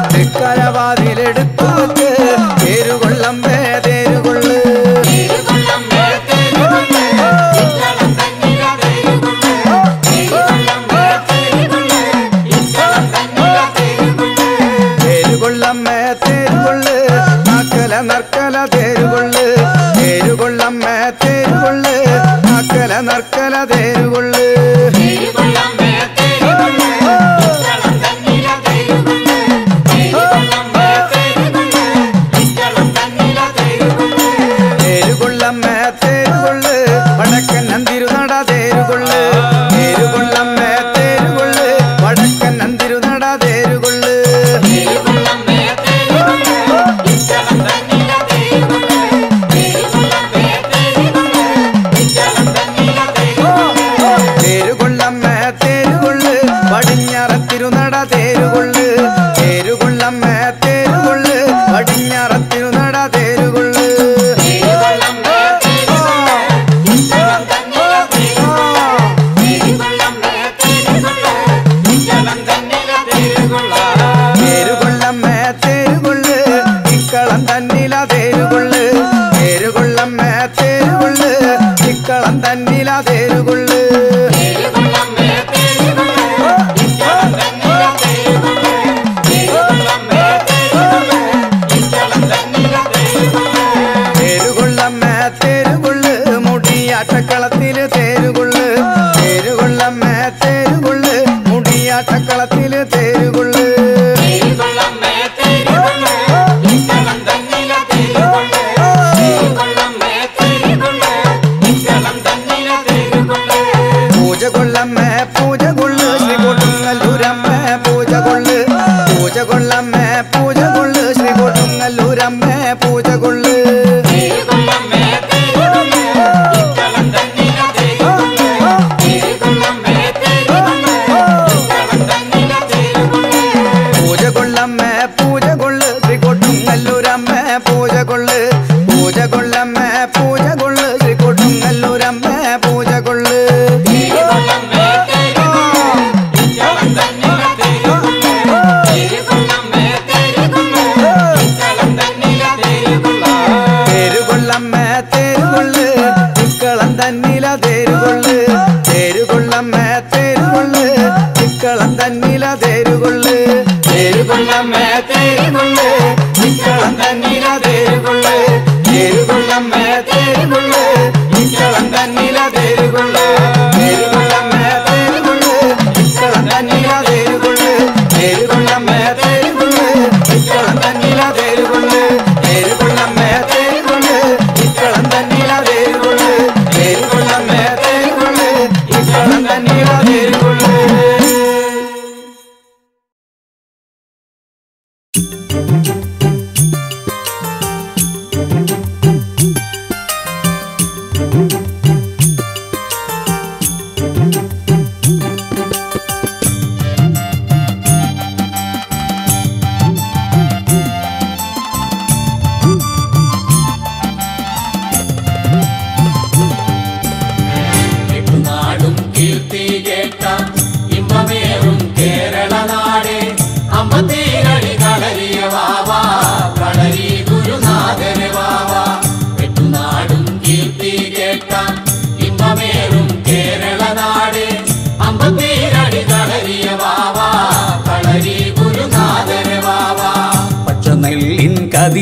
തൃക്കലവാതിലെടുത്തു വച്ച് തേരുകൊള്ളമ്മേ തേരുകൊള്ള് തിരുകൊള്ളമ്മേ തിരുകൊള്ള് ഇത്തളം തന്നില തിരുകൊള്ള് തിരുകൊള്ളമ്മേ തിരുകൊള്ള് ഇത്തളം തന്നില തിരുകൊള്ള് തേരുകൊള്ളമ്മേ തേരുകൊള്ള് നാക്കല നർക്കല തേരുകൊള്ള് തേരുകൊള്ളമ്മേ തേരുകൊള്ള് നാക്കല നർക്കല തേരുകൊള്ള് തിരുകൊള്ളമ്മേ തിരുകൊള്ള് ഇത്തളം തന്നില തിരുകൊള്ള് തിരുകൊള്ളമ്മേ തിരുകൊള്ള് ഇത്തളം തന്നില തിരുകൊള്ള് തേരുകൊള്ളമ്മേ തേരുകൊള്ള് വടക്കൻ നന്തിരുനട തേരുകൊള്ള് തേരുകൊള്ളമ്മേ തേരുകൊള്ള് വടക്കൻ നന്തിരുനട തേരുകൊള്ള് തിരുകൊള്ളമ്മേ തിരുകൊള്ള് ഇത്തളം തന്നില തിരുകൊള്ള് തിരുകൊള്ളമ്മേ തിരുകൊള്ള് ഇത്തളം തന്നില തിരുകൊള്ള് തേരുകൊള്ളമ്മേ തേരുകൊള്ള് വടിഞ്ഞറ തിരുനട തേരുകൊള്ള് തേരുകൊള്ളമ്മേ തേരുകൊള്ള് വടിഞ്ഞറ തിരുനട തേരുകൊള്ള് തിരുകൊള്ളമ്മേ തിരുകൊള്ള് ഇത്തളം തന്നില തിരുകൊള്ള് തിരുകൊള്ളമ്മേ തിരുകൊള്ള് ഇത്തളം തന്നില തിരുകൊള്ള് തേരുകൊള്ളമ്മേ തേരുകൊള്ള് ഇക്കളം തന്നില തേരുകൊള്ള് തേരുകൊള്ളമ്മേ തേരുകൊള്ള് ഇക്കളം തന്നില തേരുകൊള്ള് തിരുകൊള്ളമ്മേ തിരുകൊള്ള് ഇത്തളം തന്നില തിരുകൊള്ള് തിരുകൊള്ളമ്മേ തിരുകൊള്ള് ഇത്തളം തന്നില തിരുകൊള്ള് തേരുകൊള്ളമ്മേ തേരുകൊള്ള് മുടിയാട്ടക്കളത്തില് തേരുകൊള്ള് തേരുകൊള്ളമ്മേ തേരുകൊള്ള് മുടിയാട്ടക്കളത്തില് തേരുകൊള്ള് തിരുകൊള്ളമ്മേ തിരുകൊള്ള് ഇത്തളം തന്നില തിരുകൊള്ള് തിരുകൊള്ളമ്മേ തിരുകൊള്ള് ഇത്തളം തന്നില തിരുകൊള്ള് പൂജ കൊള്ളമ്മേ പൂജ കൊള്ള് ശ്രീ കൊടുങ്ങല്ലൂരമ്മേ പൂജ കൊള്ള് പൂജ കൊള്ളമ്മേ പൂജ കൊള്ള് ശ്രീ കൊടുങ്ങല്ലൂരമ്മേ പൂജ കൊള്ള് തിരുകൊള്ളമ്മേ തിരുകൊള്ള് ഇത്തളം തന്നില തിരുകൊള്ള് തിരുകൊള്ളമ്മേ തിരുകൊള്ള് ഇത്തളം തന്നില തിരുകൊള്ള് പൂജ കൊള്ളമ്മേ പൂജ കൊള്ള് ശ്രീ കൊടുങ്ങല്ലൂരമ്മേ പൂജ കൊള്ള് പൂജ കൊള്ളമ്മേ പൂജ കൊള്ള് ശ്രീ കൊടുങ്ങല്ലൂരമ്മേ പൂജ കൊള്ള് തിരുകൊള്ളമ്മേ തിരുകൊള്ള് ഇത്തളം തന്നില തിരുകൊള്ള് തിരുകൊള്ളമ്മേ തിരുകൊള്ള് ഇത്തളം തന്നില തിരുകൊള്ള് തേരുകൊള്ളമ്മേ തേരുകൊള്ള് ഇക്കളം തന്നില തേരുകൊള്ള് തേരുകൊള്ളമ്മേ തേരുകൊള്ള് ഇക്കളം തന്നില തേരുകൊള്ള് തേരുകൊള്ളമ്മേ തേരുകൊള്ള് ഇക്കളം തന്നില തേരുകൊള്ള് തേരുകൊള്ളമ്മേ തേരുകൊള്ള് ഇക്കളം തന്നില തേരുകൊള്ള് തേരുകൊള്ളമ്മേ തേരുകൊള്ള് ഇക്കളം തന്നില തേരുകൊള്ള് തേരുകൊള്ളമ്മേ തേരുകൊള്ള് ഇക്കളം തന്നില തേരുകൊള്ള് തേരുകൊള്ളമ്മേ തേരുകൊള്ള് ഇക്കളം തന്നില തേരുകൊള്ള് തേരുകൊള്ളമ്മേ തേരുകൊള്ള് ഇക്കളം തന്നില തേരുകൊള്ള് ും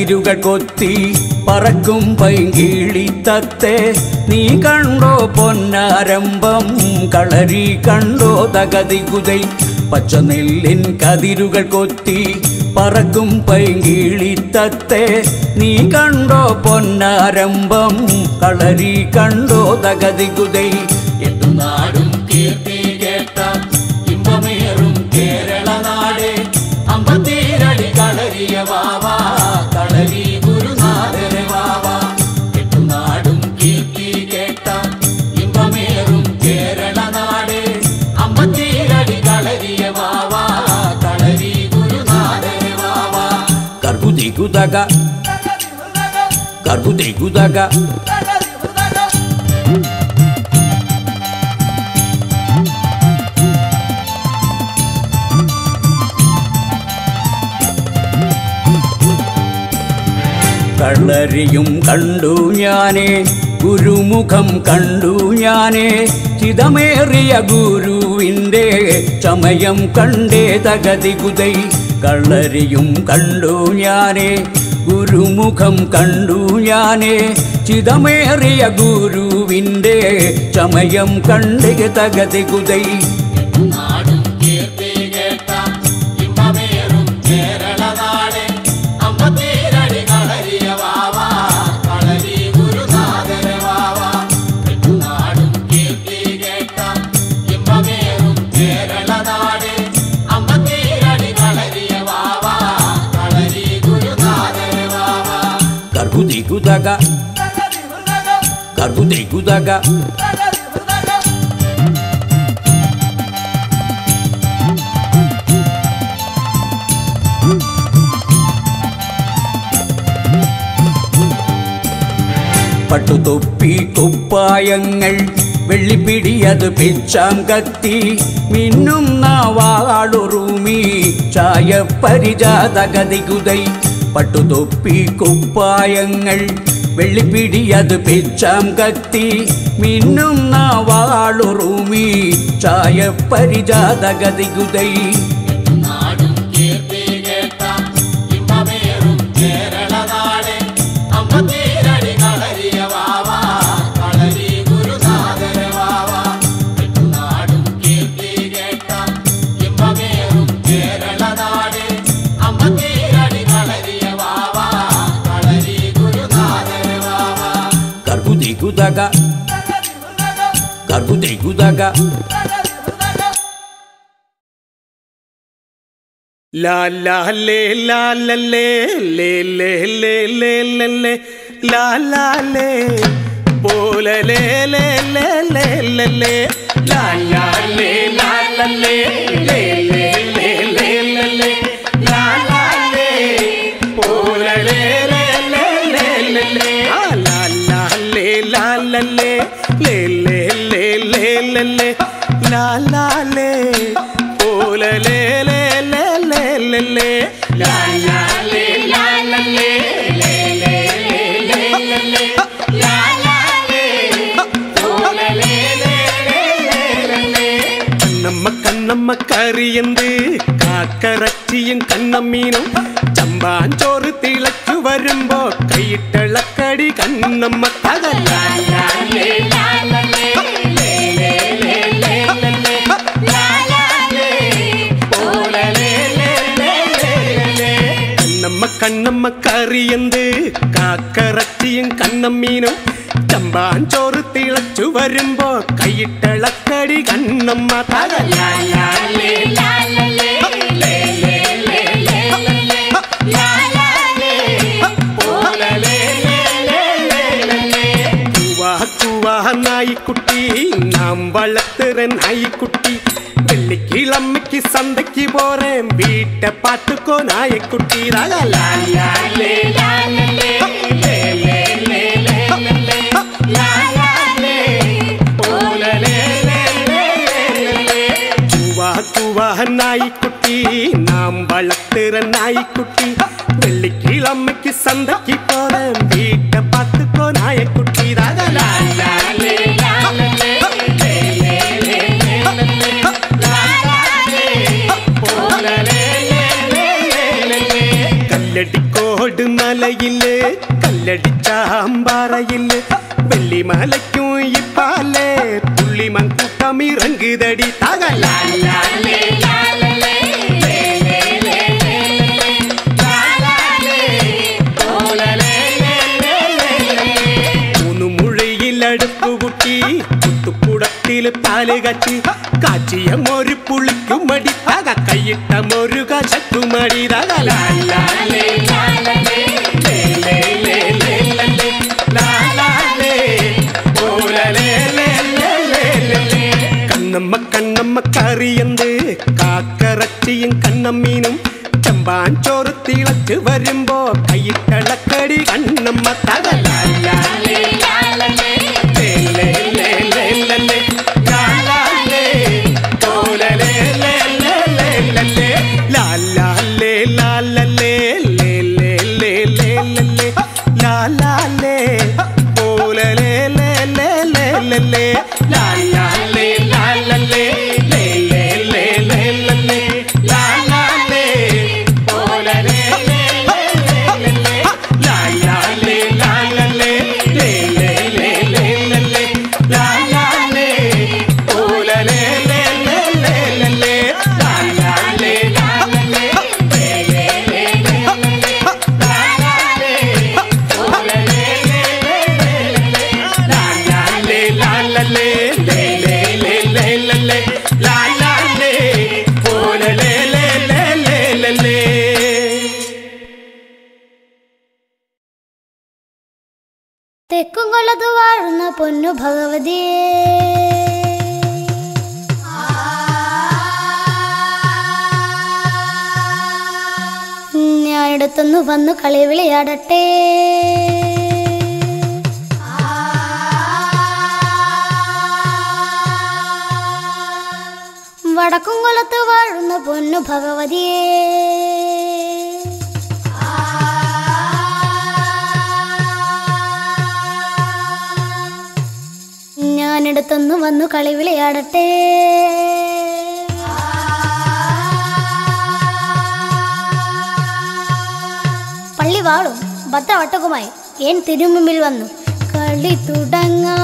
കതിരുകൾ കൊത്തി പറക്കും പൈങ്കിളിത്തത്തെ നീ കണ്ടോ പൊന്നാരംഭം കളരി കണ്ടോ തകതി കുതൈ പച്ചനെല്ലിൻ കതിരുകൾ കൊത്തി പറക്കും പൈങ്കിളിത്തത്തെ നീ കണ്ടോ പൊന്നാരംഭം കളരി കണ്ടോ തകതി കുതൈ എട്ടുനാടും കീർത്തി കേട്ട ഇമ്പമേറും കേരള നാട് അമ്പത്തീരടി കളരിയ വാവാ കളരി ഗുരുനാഥരെ വാവാ എട്ടുനാടും കീർത്തി കേട്ട ഇമ്പമേറും കേരള നാട് അമ്പത്തീരടി കളരിയ വാവാ കളരി ഗുരുനാഥരെ വാവാ കർബുതി കുതക കർബുതി കുതക കളരിയും കണ്ടു ഞാനേ ഗുരുമുഖം കണ്ടു ഞാനേ ചിതമേറിയ ഗുരുവിൻ്റെ ചമയം കണ്ടേ തകതി കുതൈ കളരിയും കണ്ടു ഞാനേ ഗുരുമുഖം കണ്ടു ഞാനേ ചിതമേറിയ ഗുരുവിൻ്റെ ചമയം കണ്ടേ തകതി കുതൈ നാടും കീർത്തി കേട്ട ഇമ്പമേറും കേരള നാട് അമ്പത്തീരടി കളരിയ വാവാ കളരി ഗുരുനാഥര വാവാ നാടും കീർത്തി കേട്ട ഇമ്പമേറും കേരള നാട് അമ്പത്തീരടി കളരിയ വാവാ കളരി ഗുരുനാഥര വാവാ കർബുതി കുതക കർബുതി കുതക പട്ടുതൊപ്പി കുപ്പായങ്ങൾ വെള്ളിപ്പിടിയത് പിച്ചാം കത്തി മിന്നും നാവാളുറുമി ചായ പരിജാതകതി കുതൈ പട്ടുതൊപ്പി കുപ്പായങ്ങൾ വെള്ളിപ്പിടിയത് പിച്ചാം കത്തി മിന്നും നാവാളുറുമി ചായ പരിജാതകതി കുതൈ നാടും കീർത്തി കേട്ട ഇമ്പമേറും കേരള നാട് അമ്പത്തീരടി കളരിയ വാവാ കളരി ഗുരുനാഥര വാവാ നാടും കീർത്തി കേട്ട ഇമ്പമേറും കേരള നാട് അമ്പത്തീരടി കളരിയ വാവാ കളരി ഗുരുനാഥര വാവാ കർബുതി കുതക കർബുതി കുതക ലാ ലാ ലേ ലാ ല ലേ ലേ ലേ ലേ ലേ ല ലേ ലാ ലാ ലേ പോല ലേ ലേ ലേ ലേ ല ലേ ലാ ലാ ലേ ലാ ല ലേ ലേ ലേ ലേ ലേ ല ലേ ലാ ലാ ലേ പോല ലേ ലേ ലേ ലേ ല ലേ ആ ലാ ലാ ലേ ലാ ല ലേ ലേ ലേ ലേ ലേ ല ലേ ലാ ലാ ലേ പോല ലേ ലേ ലേ ലേ ല ലേ ലാ ലാ ലേ ലാ ല ലേ ലേ ലേ ലേ ലേ ല ലേ ലാ ലാ ലേ പോല ലേ ലേ ലേ ലേ ല ലേ കണ്ണമ്മ കണ്ണമ്മ കറിയന്ത് കാക്കറച്ചിയും കണ്ണമ്മീനും ചമ്പാഞ്ചോറ് തിളച്ചു വരുമ്പോ കൈയിട്ടിളക്കടി കണ്ണമ്മ തകലാലേ കണ്ണമ്മ കണ്ണമ്മ കറിയന്ത് കാക്കറച്ചിയും കണ്ണമ്മീനും ചമ്പാഞ്ചോറ് തിളച്ചു വരുമ്പോ കൈയിട്ടിളക്കടി കണ്ണമ്മ തകലാലേ നായിക്കുട്ടി നാം വളർത്തുற നായിക്കുട്ടി വെള്ളിക്കിളമ്മയ്ക്ക് സന്தைக்கு போறேன் வீட்டை பார்த்துக்கோ நாயக்குட்டி லாலே குவா குவா நாய்க்குட்டி நாம் வளர்த்துற நாய்க்குட்டி வெள்ளிக்கிழமைக்கு சந்தைக்கு போறேன் வீட்டை பார்த்துக்கோ நாயக்குட்டி ராஜா കല്ലടിക്കോട് നായി വെള്ളിമലയില് കല്ലടിച്ചാമ്പാറയില് വെള്ളിമലയ്ക്കും ഇപ്പാലേ പുള്ളിമൺ കൂട്ടം ഇറங்குതടി തകലാലേ മൂന്ന് മുഴയിൽ അടുപ്പ് കുട്ടി കുത്തുക്കുടത്തിൽ പാല് കച്ചി കാച്ചിയ ഒരു പുളിക്കും മടി തക കൈയിട്ട ഒരു കശക്കുമടി തകലാലേ കണ്ണമ്മ കണ്ണമ്മ കറിയന്ത് കാക്കറച്ചിയും കണ്ണമ്മീനും ചെമ്പാൻ ചോറ് തിളച്ച് വരുമ്പോ കൈയിട്ടളക്കടി കണ്ണമ്മ തകലാലേ ലാലാലേ ലാലലേ ലേ ലേ ലേ ലേ ലേ ലാലാലേ പോലലേ ലേ ലേ ലേ ലേ ലേ ലാലാലേ ലാലലേ ലേ ലേ ലേ ലേ ലേ ലാലാലേ പോലലേ ലേ ലേ ലേ ലേ ലാലാലേ ലാലലേ ലേ ലേ ലേ ലേ ലേ ലാലാലേ പോലലേ ലേ ലേ ലേ ലേ ലാലാലേ ലാലലേ ലേ ലേ ലേ ലേ ലാലാലേ പോലലേ ലേ ലേ ലാലാലേ ലാലലേ ലേ ലേ ലേ ലേ ലേ ലാലാലേ പോലലേ ലേ ലേ ലേ ലേ തെക്കും കൊല്ലത്ത് വാഴുന്ന പൊന്നു ഭഗവതിയേ ഞാനിടത്തൊന്നു വന്നു കളി വിളയാടട്ടെ വടക്കും കൊല്ലത്ത് വാഴുന്ന പൊന്നു ഭഗവതിയേ ഞാനിടത്തൊന്നു വന്നു കളി വിളയാടട്ടെ പള്ളി വാളും ഭദ്രവട്ടകുമായി ഏൻ തിരുമുമ്പിൽ വന്നു കളി തുടങ്ങാ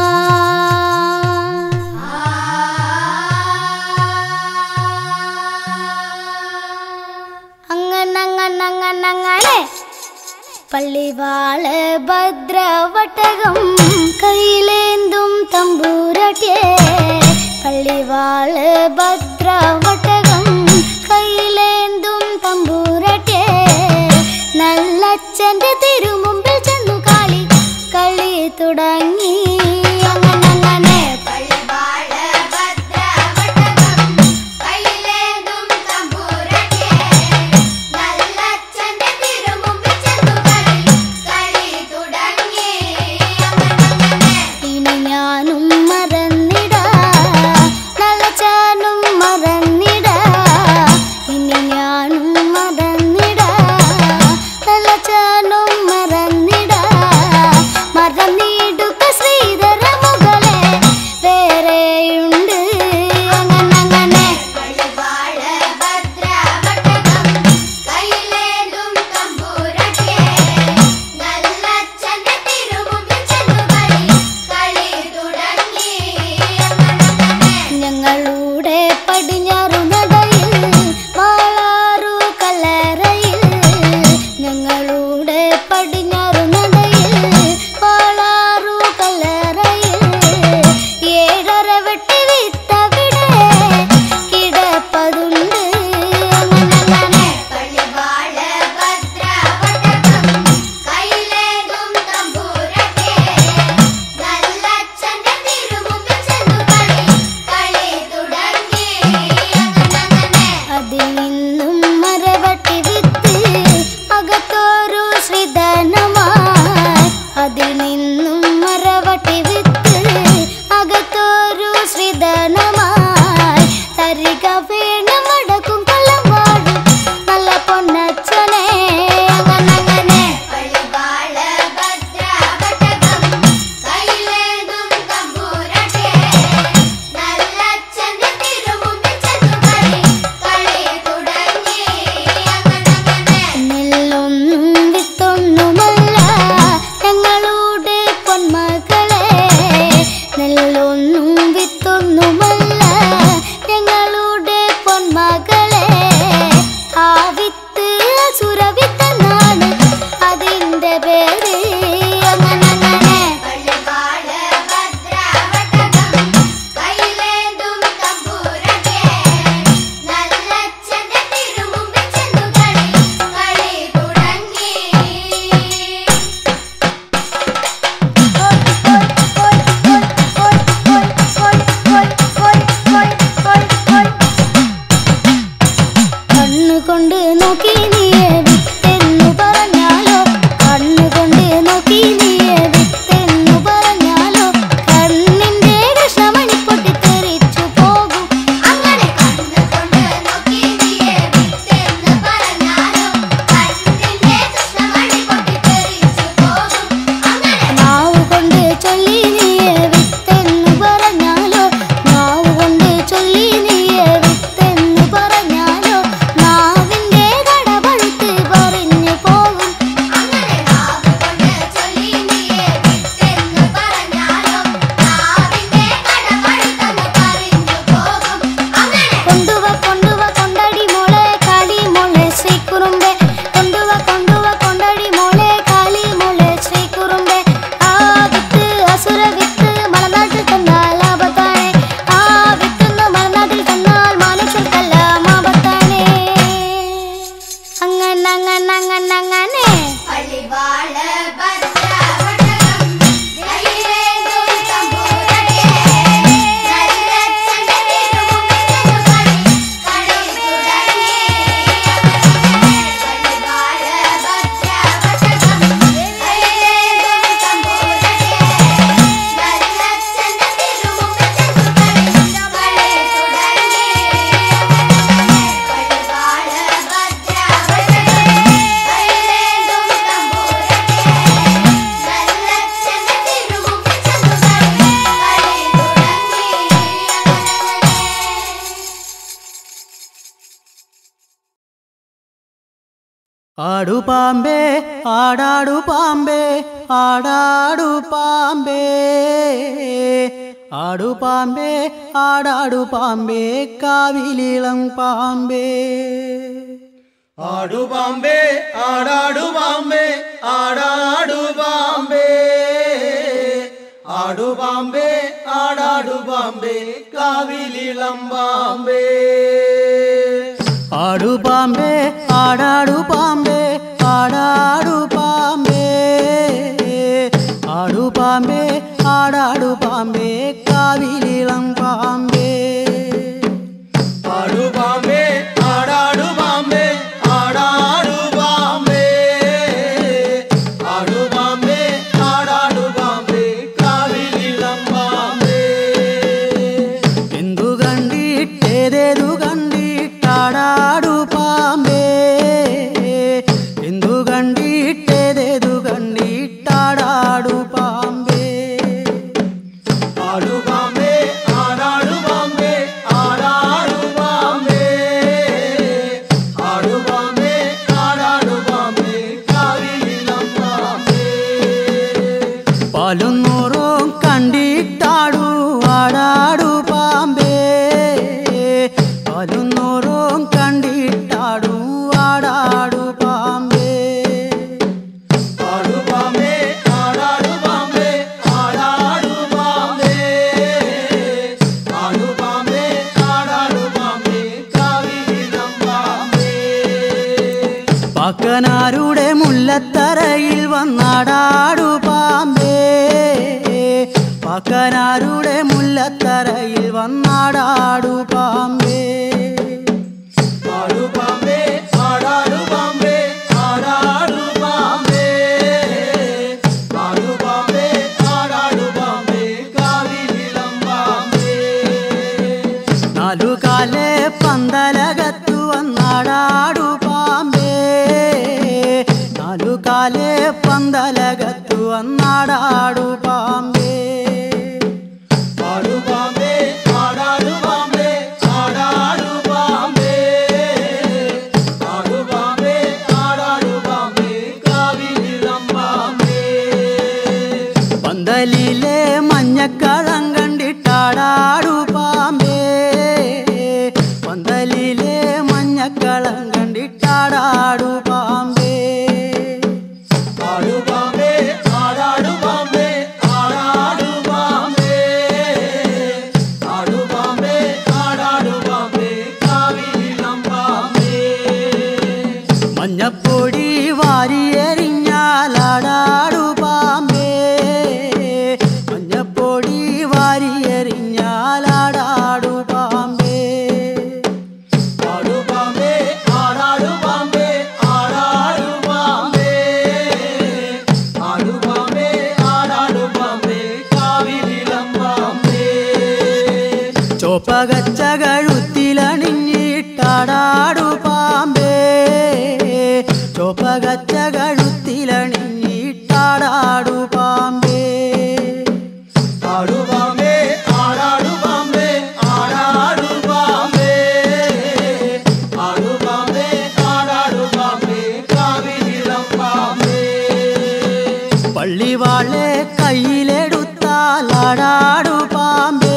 അങ്ങനങ്ങനങ്ങനങ്ങനെ പള്ളിവാള് ഭദ്രവട്ടകം കയ്യിലേന്തും തമ്പൂരട്ടെ പള്ളിവാള് ഭദ്രവട്ടകം കയ്യിലേന്തും തമ്പൂരട്ടെ നല്ലച്ഛന്റെ തിരുമുമ്പിൽ ചെന്നു കളി കളി തുടങ്ങി അങ്ങനങ്ങനെ പള്ളിവാള് ഭദ്രവട്ടകം കയ്യിലേന്തും തമ്പുരട്ടെ നല്ലച്ഛന്റെ തിരുമുമ്പിൽ ചെന്നു കളി കളി തുടങ്ങി അങ്ങനെ ഇനി ഞാനും മറന്നിടാ നല്ലച്ചാനും മറന്നിടാ ഇനി ഞാനും മറന്നിടാ നല്ലച്ചാനും മറന്നിടാ മറന്നിടുക ശ്രീധര മുകളെ വേറെയുണ്ട് അങ്ങനങ്ങനെ പള്ളിവാള് ഭദ്രവട്ടകം കയ്യിലേന്തും തമ്പുരട്ടെ നല്ലച്ഛന്റെ തിരുമുമ്പിൽ ചെന്നു കളി കളി തുടങ്ങി ആടു പാമ്പേ ആടാടു പാമ്പേ ആടാടു പാമ്പേ ആടു പാമ്പേ ആടാടു പാമ്പേ കാവിലിളം പാമ്പേ ആടു പാമ്പേ ആടാടു പാമ്പേ ആടാടു പാമ്പേ ആടു പാമ്പേ ആടാടു പാമ്പേ കാവിലിളം പാമ്പേ ആടു പാമ്പേ ആടാടു പാമ്പേ ആടാടു പാമ്പേ ആടു പാമ്പേ ആടാടു പാമ്പേ കാവിലിളം പാമ്പേ ആടു പാമ്പേ ആടാടു പാമ്പേ ആടാടു പാമ്പേ ആടു പാമ്പേ ആടാടു പാമ്പേ കാവിലിളം പാമ്പേ എന്തു കണ്ടിട്ടേതേതു കണ്ടിട്ടാടാടു പാമ്പേ എന്തു കണ്ടിട്ടേതേതു കണ്ടിട്ടാടാടു പാമ്പേ ആടു പാമ്പേ ആടാടു പാമ്പേ ആടാടു പാമ്പേ ആടു പാമ്പേ ആടാടു പാമ്പേ കാവിലിളം പാമ്പേ പാലും നൂറും കണ്ടിട്ടാടു ആടാടു പാമ്പേ പാലും നൂറും കണ്ടിട്ടാടു ആടാടു പാമ്പേ ആടു പാമ്പേ ആടാടു പാമ്പേ ആടാടു പാമ്പേ ആടു പാമ്പേ ആടാടു പാമ്പേ കാവിലിളം പാമ്പേ പാക്കനാരുടെ മുല്ലത്തറയിൽ വന്നാടാടു പാമ്പേ പാക്കനാരുടെ മുല്ലത്തറയിൽ വന്നാടാടു പാമ്പേ ആടു പാമ്പേ ആടാടു പാമ്പേ ആടാടു പാമ്പേ ആടു പാമ്പേ ആടാടു പാമ്പേ കാവിലിളം പാമ്പേ നാലു കാലേ പന്തലകത്തു വന്നാടാടു പാമ്പേ നാലു കാലേ പന്തലകത്തു വന്നാടാടു പാമ്പേ ആടു പാമ്പേ ആടാടു പാമ്പേ ആടാടു പാമ്പേ ആടു പാമ്പേ ആടാടു പാമ്പേ കാവിലിളം പാമ്പേ പന്തലിലെ മഞ്ഞക്കളം കണ്ടിട്ടാടാടു പാമ്പേ പന്തലിലെ മഞ്ഞക്കളം കണ്ടിട്ടാടാടു പാമ്പേ ആടു പാമ്പേ ആടാടു പാമ്പേ ആടാടു പാമ്പേ ആടു പാമ്പേ ആടാടു പാമ്പേ കാവിലിളം പാമ്പേ മഞ്ഞപ്പൊടി വാരിയെറിഞ്ഞാലാടാടു പാമ്പേ മഞ്ഞപ്പൊടി വാരിയെറിഞ്ഞാലാടാടു പാമ്പേ ആടു പാമ്പേ ആടാടു പാമ്പേ ആടാടു പാമ്പേ ആടു പാമ്പേ ആടാടു പാമ്പേ കാവിലിളം പാമ്പേ ചോപ്പകച്ച കഴുത്തിലണിഞ്ഞിട്ടാടാടു പാമ്പേ ചോപ്പകച്ച കഴുത്തിലണിഞ്ഞിട്ടാടാടു പാമ്പേ ആടു പാമ്പേ ആടാടു പാമ്പേ ആടാടു പാമ്പേ ആടു പാമ്പേ ആടാടു പാമ്പേ കാവിലിളം പാമ്പേ പള്ളിവാളെ കയ്യിലെടുത്താലാടാടു പാമ്പേ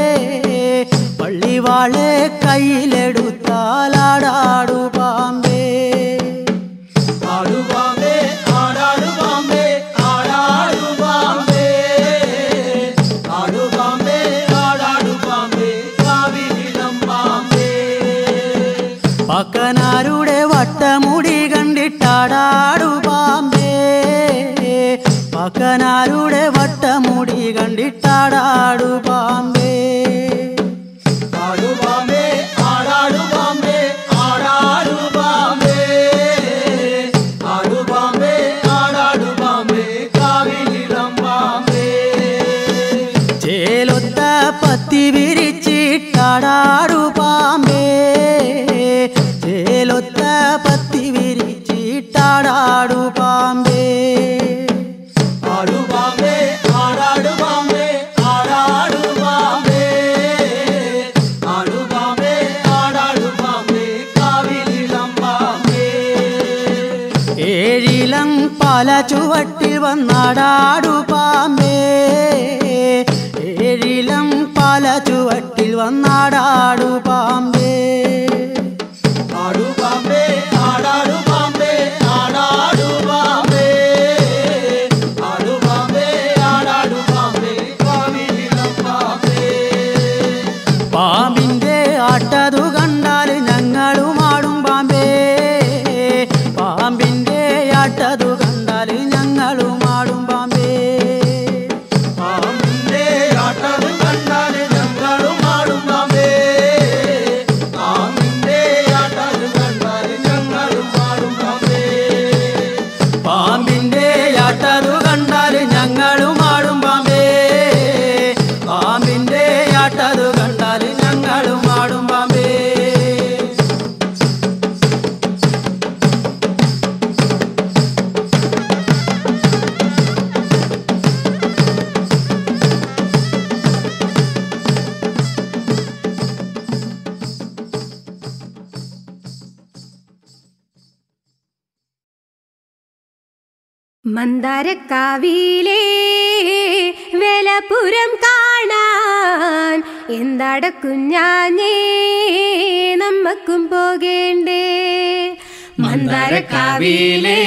പള്ളിവാളെ കയ്യിലെടുത്താലാടാടു പാമ്പേ ആടു പാമ്പേ ആടാടു പാമ്പേ ആടാടു പാമ്പേ ആടു പാമ്പേ ആടാടു പാമ്പേ കാവിലിളം പാമ്പേ പക്കനാരുടെ വട്ടമുടി കണ്ടിട്ടാടാടു പാമ്പേ പക്കനാരുടെ വട്ടമുടി കണ്ടിട്ടാടാടു പാമ്പേ ആടു പാമ്പേ ആടാടു പാമ്പേ ആടാടു പാമ്പേ ആടു പാമ്പേ ആടാടു പാമ്പേ കാവിലിളം പാമ്പേ ചേലൊത്ത പത്തി വിരിച്ചിട്ടാടാടു പാമ്പേ ചേലൊത്ത പത്തി വിരിച്ചിട്ടാടാടു പാമ്പേ ആടു പാമ്പേ ആടാടു പാമ്പേ ആടാടു പാമ്പേ ചുവട്ടിൽ വന്നാടാടു പാമ്പേ ഏഴിലം പാല ചുവട്ടിൽ വന്നാടാടു പാമ്പേ ആടു പാമ്പേ ആടാടു പാമ്പേ ആടാടു പാമ്പേ ആടു പാമ്പേ ആടാടു പാമ്പേ കാവിലിളം പാമ്പേ പാമ്പിന്റെ ആട്ടതു കണ്ടാൽ ഞങ്ങളും ആടും പാമ്പേ പാമ്പിന്റെ ആട്ടതു കണ്ടാൽ ഞങ്ങളും ആടും പാമ്പേ പാമ്പിന്റെ ആട്ടത് കണ്ടാല് ഞങ്ങളും ആടും പാമ്പേ പാമ്പിന്റെ ആട്ടത് കണ്ടാല് ഞങ്ങളും ആടും പാമ്പേ പാമ്പിന്റെ ആട്ടതു കണ്ടാൽ ഞങ്ങളും ആടും പാമ്പേ പാമ്പിന്റെ ആട്ടതു കണ്ടാൽ ഞങ്ങളും ആടും പാമ്പേ മന്ദാരക്കാവിയിലേ വേലപുരം കാണാൻ എന്താട കുഞ്ഞാഞ്ഞേ നമ്മക്കും പോകേണ്ടേ മന്ദാരക്കാവിയിലേ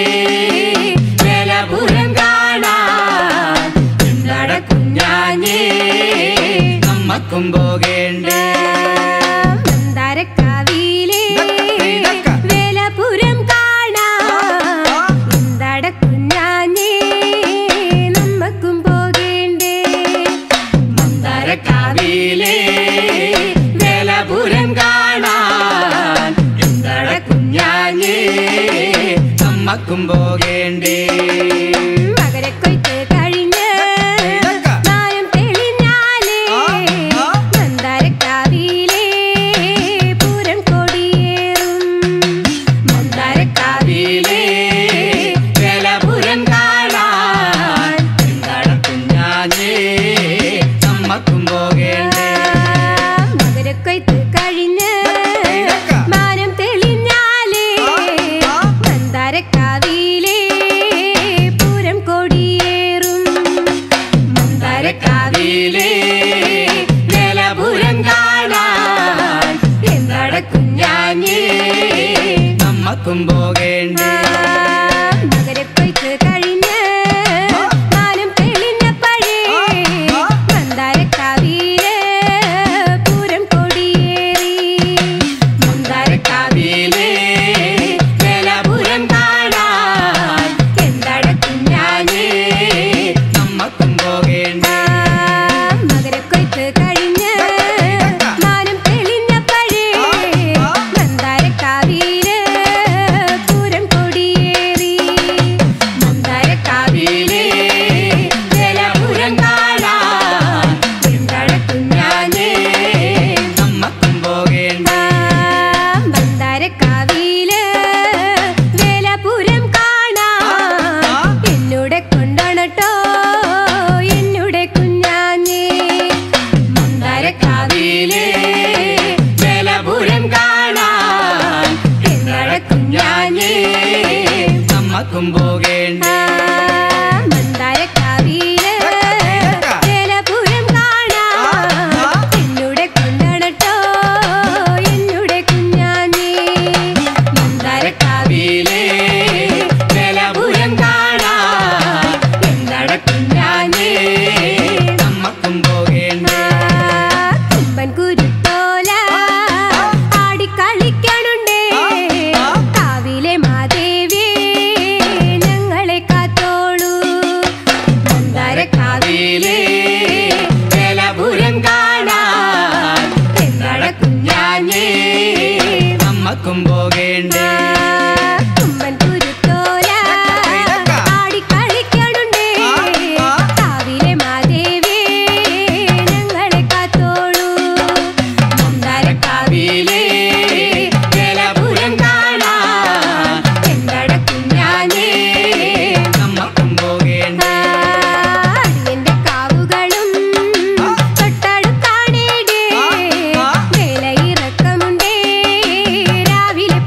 വേലപുരം കാണാൻ എന്താട കുഞ്ഞാഞ്ഞേ നമ്മക്കും പോകേണ്ടേ മന്ദാരക്കാവിയിലേ വേലപുരം കാണാൻ എന്താട കുഞ്ഞാഞ്ഞേ നമ്മക്കും പോകേണ്ടേ മന്ദാരക്കാവിയിലേ വേലപുരം കാണാൻ എന്താട കുഞ്ഞാഞ്ഞേ നമ്മക്കും പോകേണ്ടേ മകരക്കൊയ്ത്ത് കഴിഞ്ഞ് മാനം തെളിഞ്ഞാലേ മന്ദാരക്കാവിയിലേ പൂരം കൊടിയേറും മന്ദാരക്കാവിയിലേ വേലപുരം കാണാൻ എന്താട കുഞ്ഞാഞ്ഞേ നമ്മക്കും പോകേണ്ടേ മകരക്കൊയ്ത്ത് കഴിഞ്ഞ് മാനം തെളിഞ്ഞാലേ മന്ദാരക്കാവിയിലേ പൂരം കൊടിയേറും മന്ദാരക്കാവിയിലേ വേലപുരം കാണാൻ എന്താട കുഞ്ഞാഞ്ഞേ നമ്മക്കും പോകേണ്ടേ മകരക്കൊയ്ത്ത് കഴിഞ്ഞ് മാനം തെളിഞ്ഞപ്പഴേ മന്ദാരക്കാവിയില് പൂരം കൊടിയേറി മന്ദാരക്കാവിയിലേ വേലപുരം കാണാൻ എന്താട കുഞ്ഞാഞ്ഞേ നമ്മക്കും പോകേണ്ടേ മകരക്കൊയ്ത്ത് കഴിഞ്ഞ് മാനം തെളിഞ്ഞപ്പഴേ മന്ദാരക്കാവിയില് പൂരം കൊടിയേറി മന്ദാരക്കാവിയിലേ വേലപുരം കാണാൻ എന്താട കുഞ്ഞാഞ്ഞേ നമ്മക്കും പോകേണ്ടേ മന്ദാരക്കാവിയില് വേലപുരം കാണാൻ എന്നോടെ കൊണ്ടോണട്ടോ എന്നോടെ കുഞ്ഞാഞ്ഞേ മന്ദാരക്കാവിയിലേ വേലപുരം കാണാൻ എന്താട കുഞ്ഞാഞ്ഞേ നമ്മക്കും പോകേണ്ടേ മന്ദാരക്കാവിയില് വേലപുരം കാണാൻ എന്നോടെ കൊണ്ടോണട്ടോ എന്നോടെ കുഞ്ഞാഞ്ഞേ മന്ദാരക്കാവിയിലേ വേലപുരം കാണാൻ എന്താട കുഞ്ഞാഞ്ഞേ നമ്മക്കും പോകേണ്ടേ കുമ്പൻ കുരുത്തോല ആടിക്കളിക്കണുണ്ടേ കാവിലെ മാദേവി ഞങ്ങളെ കാത്തോളൂ മന്ദാരക്കാവിയിലേ വേലപുരം കാണാൻ എന്താട കുഞ്ഞാഞ്ഞേ നമ്മക്കും പോകേണ്ടേ കുമ്പൻ കുരുത്തോല ആടിക്കളിക്കണുണ്ടേ കാവിലെ മാദേവി ഞങ്ങളെ കാത്തോളൂ മന്ദാരക്കാവിയിലേ വേലപുരം കാണാൻ എന്താട കുഞ്ഞാഞ്ഞേ നമ്മക്കും പോകേണ്ടേ അടിയന്റെ കാവുകളും തൊട്ടടുത്താണേടേ വേലയിറക്കമുണ്ടേ രാവിലെ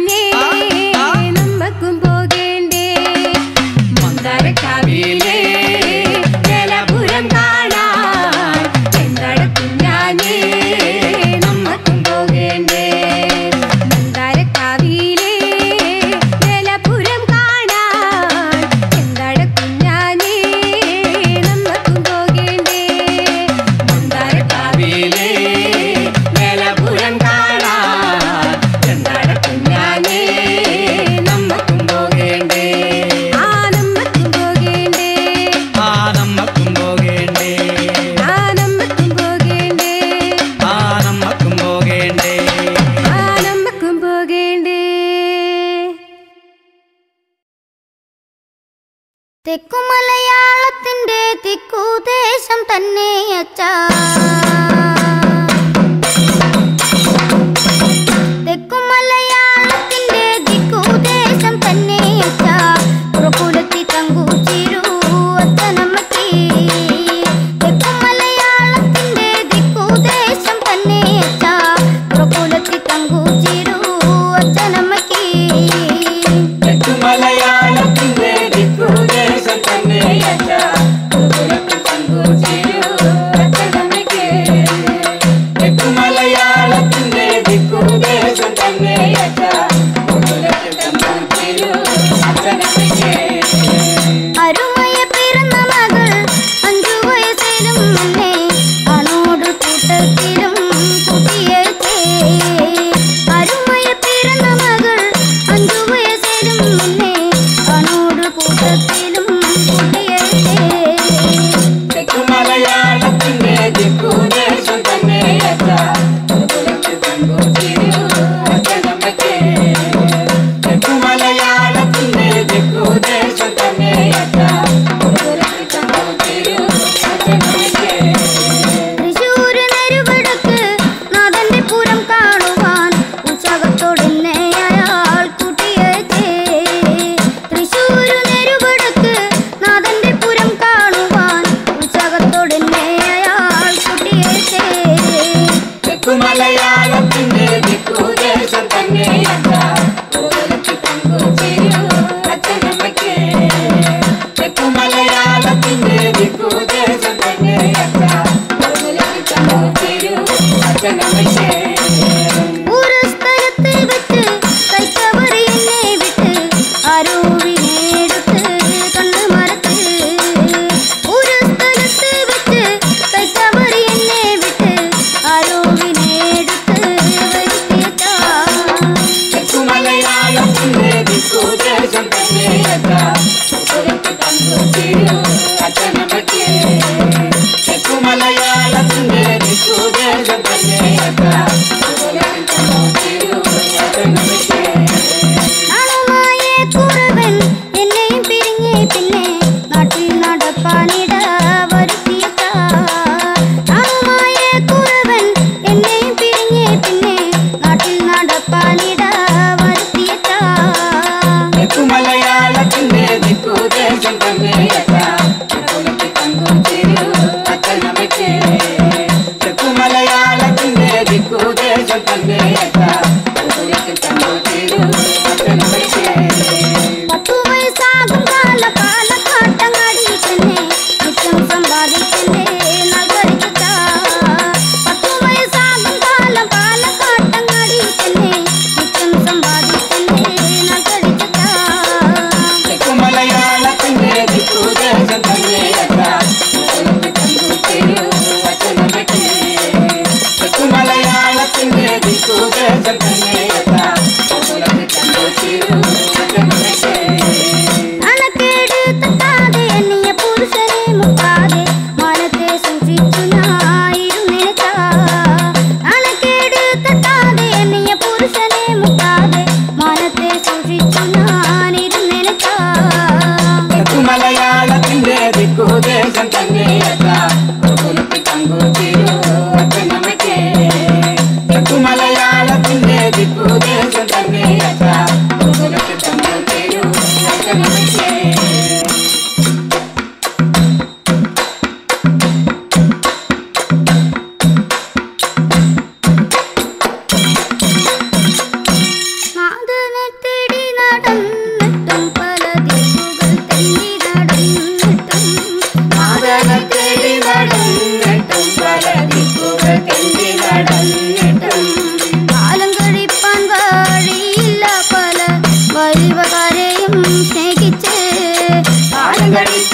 കുഞ്ഞാഞ്ഞേ നമ്മക്കും പോകേണ്ടേ മന്ദാരക്കാവിലെ വേലപുരം കാണാൻ ചെന്തട കുഞ്ഞാഞ്ഞേ നമ്മക്കും പോകേണ്ടേ മന്ദാരക്കാവിലെ വേലപുരം കാണാൻ ചെന്തട കുഞ്ഞാഞ്ഞേ നമ്മക്കും പോകേണ്ടേ മന്ദാരക്കാവിലെ വേലപുരം കാണാൻ ചെന്താഴ കുഞ്ഞാനേ നമ്മക്കും പോകേണ്ടേ ആ നമ്മക്കും പോകേണ്ടേ ആ നമ്മക്കും പോകേണ്ടേ ആ നമ്മക്കും പോകേണ്ടേ ആ നമ്മക്കും പോകേണ്ടേ ആ നമ്മക്കും പോകേണ്ടേ തെക്കുമലയാളത്തിന്റെ തിക്കുദേശം തന്നെ അച്ഛാ തെക്കുമലയാളത്തിന്റെ ദിക്കുദേശം തന്നെ അച്ഛാ പുറകുലത്തി തങ്കൂച്ചിരു അച്ഛനമ്മക്ക് തെക്കുമലയാളത്തിന്റെ ദിക്കുദേശം തന്നെ അച്ഛാ പുറകുലത്തി തങ്കൂച്ചിരു അച്ഛനമ്മക്ക് മലയാളത്തിന്റെ ദിക്കുദേശം തന്നെ അച്ഛാ ഗുരുകുലത്തിൽ തങ്കൂച്ചിരു അച്ഛനമ്മയ്ക്ക് തെക്കുമലയാളത്തിന്റെ ദിക്കുദേശം തന്നെ അച്ഛാ ഗുരുകുലത്തിൽ തങ്കൂച്ചിരു അച്ഛനമ്മയ്ക്ക് അരുമയ പിറന്ന മകൾ അഞ്ചു വയസ്സിലും മുന്നേ അണോട് കൂട്ടത്തിലും കുട്ടിയച്ചേ അരുമയ പിറന്ന മകൾ അഞ്ചു വയസ്സിലും മുന്നേ അണോട് കൂട്ടത്തിലും കുട്ടിയച്ചേ തെക്കുമലയാളത്തിന്റെ ദിക്കുദേശം തന്നെ അച്ഛാ ഗുരുകുലത്തിൽ തങ്കൂച്ചിരു അച്ഛനമ്മയ്ക്ക് തെക്കുമലയാളത്തിന്റെ ദിക്കുദേശം തന്നെ അച്ഛാ ഗുരുകുലത്തിൽ തങ്കൂച്ചിരു അച്ഛനമ്മയ്ക്ക് തൃശൂര് നെരുവെടുക്ക് നാഥന്റെ പുരം കാണുവാൻ ഉത്സാഹത്തോടെന്നെ അയാൾ കൂട്ടിയച്ചേ തൃശൂര് നെരുവെടുക്ക് നാഥന്റെ പുരം കാണുവാൻ ഉത്സാഹത്തോടെന്നെ അയാൾ കൂട്ടിയച്ചേ തെക്കുമലയാളത്തിന്റെ ദിക്കുദേശം തന്നെ അച്ഛാ ഗുരുകുലത്തിൽ തങ്കൂച്ചിരു അച്ഛനമ്മയ്ക്ക് തെക്കുമലയാളത്തിന്റെ ദിക്കുദേശം തന്നെ അച്ഛാ ഗുരുകുലത്തിൽ തങ്കൂച്ചിരു അച്ഛനമ്മയ്ക്ക് ഒരു സ്ഥലത്ത് വെച്ച് കൈക്കവറി എന്നെ വിട്ട് അരുവിനെടുത്ത് കണ്ട് മരത്ത് ഒരു സ്ഥലത്ത് വെച്ച് കൈക്കവറി എന്നെ വിട്ട് അരുവിനെടുത്ത് വരുത്തിയച്ചാ തെക്കുമലയാളത്തിന്റെ ദിക്കുദേശം തന്നെ അച്ഛാ ഗുരുകുലത്തിൽ തങ്കൂച്ചിരു അച്ഛനമ്മയ്ക്ക് തെക്കുമലയാളത്തിന്റെ ദിക്കുദേശം തന്നെ അച്ഛാ ഗുരുകുലത്തിൽ തങ്കൂച്ചിരു അച്ഛനമ്മയ്ക്ക് നാണുമായ കുറവൻ എന്നെയും പിരിഞ്ഞേ പിന്നെ നാട്ടിൽ നടപ്പാനിട വരുത്തിയച്ചാ നാണുമായ കുറവൻ എന്നെയും പിരിഞ്ഞേ പിന്നെ നാട്ടിൽ നടപ്പാനിട വരുത്തിയച്ചാ തെക്കുമലയാളത്തിന്റെ ദിക്കുദേശം തന്നെ അച്ഛാ ഗുരുകുലത്തിൽ തങ്കൂച്ചിരു അച്ഛനമ്മയ്ക്ക് തെക്കുമലയാളത്തിന്റെ ദിക്കുദേശം തന്നെ അച്ഛാ ഗുരുകുലത്തിൽ തങ്കൂച്ചിരു അച്ഛനമ്മയ്ക്ക് പത്തു വയസ്സാകും കാല പാലക്കാട്ടങ്ങാടി തന്നെ മിച്ചം സമ്പാദിച്ചെന്നെ നൽകരിച്ചാ പത്തു വയസ്സാകും കാലം പാലക്കാട്ടങ്ങാടി തന്നെ മിച്ചം സമ്പാദിച്ചെന്നെ നൽകരിച്ചാ തെക്കുമലയാളത്തിന്റെ ദിക്കുദേശം തന്നെ അച്ഛാ ഗുരുകുലത്തിൽ തങ്കൂച്ചിരു അച്ഛനമ്മയ്ക്ക് തെക്കുമലയാളത്തിന്റെ ദിക്കുദേശം തന്നെ അച്ഛാ ഗുരുകുലത്തിൽ തങ്കൂച്ചിരു അച്ഛനമ്മയ്ക്ക് അണക്കേട് തട്ടാതെ എണ്ണിയ പുരുഷനെ മുട്ടാതെ മാനത്തെ സൂക്ഷിച്ചു ഞായിരുന്നിനച്ചാ അണക്കേട് തട്ടാതെ എണ്ണിയ പുരുഷനെ മുട്ടാതെ മാനത്തെ സൂക്ഷിച്ചു ഞാനിരുന്നിനച്ചാ തെക്കുമലയാളത്തിന്റെ ദിക്കുദേശം തന്നെ അച്ഛാ ഗുരുകുലത്തിൽ തങ്കൂച്ചിരു അച്ഛനമ്മയ്ക്ക് തെക്കുമലയാളത്തിന്റെ ദിക്കുദേശം തന്നെ അച്ഛാ ഗുരുകുലത്തിൽ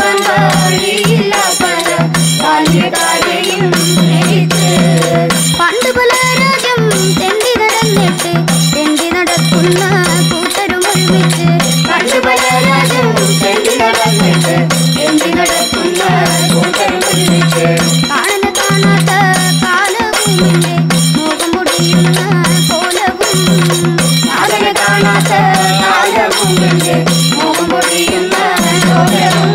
നടക്കാൻ വഴിയില്ല പല ബാല്യകാലയും സ്നേഹിച്ച് പണ്ട് പല രാജ്യം തെണ്ടി നടന്നിട്ട് തെണ്ടി നടക്കുന്ന കൂട്ടരും ഒരുമിച്ച് പണ്ട് പല രാജ്യം തെണ്ടി നടന്നിട്ട് തെണ്ടി നടക്കുന്ന കൂട്ടരും ഒരുമിച്ച് കാണുന്ന കാണാത്ത കാലഭൂമിന്റെ മുഖം മുടിയുന്ന കോലവും കാണുന്ന കാണാത്ത കാലഭൂമിന്റെ മുഖം മുടിയുന്ന കോലവും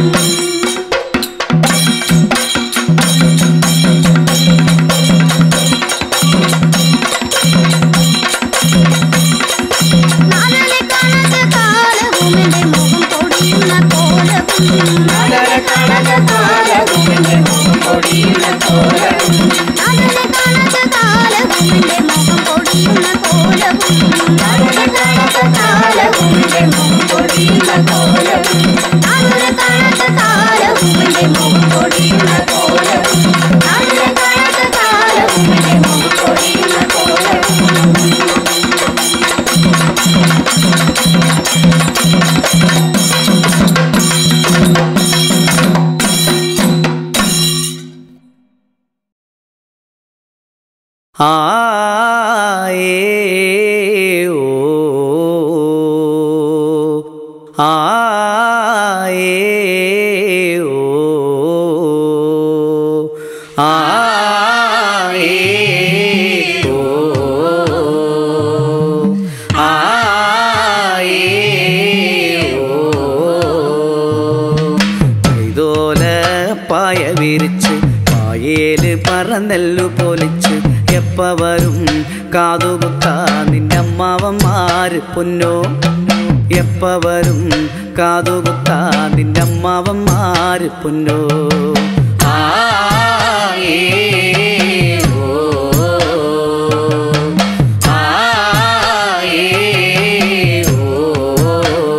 നാലരെ കാണാത്ത കാലഭൂമിന്റെ മുഖം പൊടിയുന്ന കോലവും നാലരെ കാണാത്ത കാലഭൂമിന്റെ മുഖം പൊടിയുന്ന കോലവും നാലരെ കാണാത്ത കാലഭൂമിന്റെ മുഖം പൊടിയുന്ന കോലവും നാലരെ കാണാത്ത കാലഭൂമിന്റെ മുഖം പൊടിയുന്ന കോലവും നാലരെ കാണാത്ത കാലഭൂമിന്റെ മുഖം പൊടിയുന്ന കോലവും നാലരെ കാണാത്ത കാലഭൂമിന്റെ മുഖം പൊടിയുന്ന കോലവും ആയേ ഓ ആയേ ഓ ആയേ ഓ ആയേ ഓ ഇതോല പായ വിരിച്ച് പായേല് പറന്നെല്ലു പൊലിച്ച് എപ്പ വരും കാതുകുത്താ നിന്റെ അമ്മാവന്മാര് പൊന്നോ എപ്പ വരും കാതുകുത്താ നിന്റെ അമ്മാവന്മാര് പൊന്നോ ആയേ ഓ ആയേ ഓ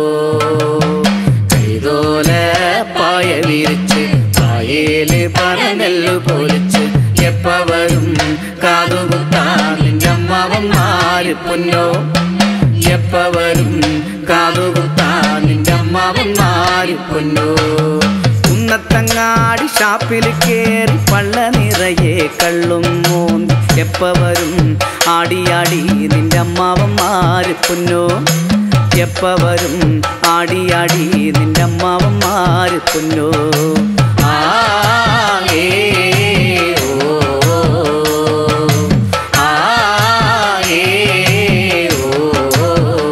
കൈതോല പായ വിരിച്ച് പായേല് പറന്നെല്ലു പൊലിച്ച് എപ്പ വരും കാതുകുത്താ നിന്റെ അമ്മാവന്മാര് പൊന്നോ എപ്പ വരും കാതുകുത്താ നിന്റെ അമ്മാവന്മാര് പൊന്നോ കുന്നത്തങ്ങാടി ഷാപ്പിൽ കേറി പള്ള നിറയെ കള്ളും മോന്തി എപ്പ വരും ആടിയാടി നിന്റെ അമ്മാവന്മാര് പൊന്നോ എപ്പ വരും ആടിയാടി നിന്റെ അമ്മാവന്മാര് പൊന്നോ ആയേ ഓ ആയേ ഓ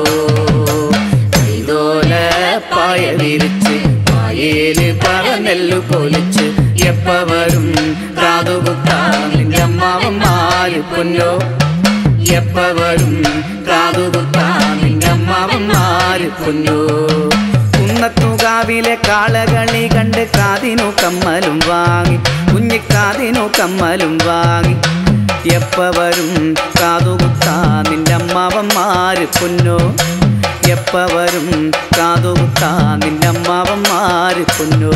കൈതോല പായ വിരിച്ച് പായേല് പറന്നെല്ലു പൊലിച്ച് എപ്പ വരും കാതുകുത്താ നിന്റെ അമ്മാവന്മാര് പൊന്നോ എപ്പ വരും കാതുകുത്താ നിന്റെ അമ്മാവന്മാര് പൊന്നോ കുന്നത്തുകാവിലെ കാളകളി കണ്ട് കാതിനു കമ്മലും വാങ്ങി കുഞ്ഞിക്കാതിനു കമ്മലും വാങ്ങി എപ്പ വരും കാതുകുത്താ നിന്റെ അമ്മാവന്മാര് പൊന്നോ എപ്പ വരും കാതുകുത്താ നിന്റെ അമ്മാവന്മാര് പൊന്നോ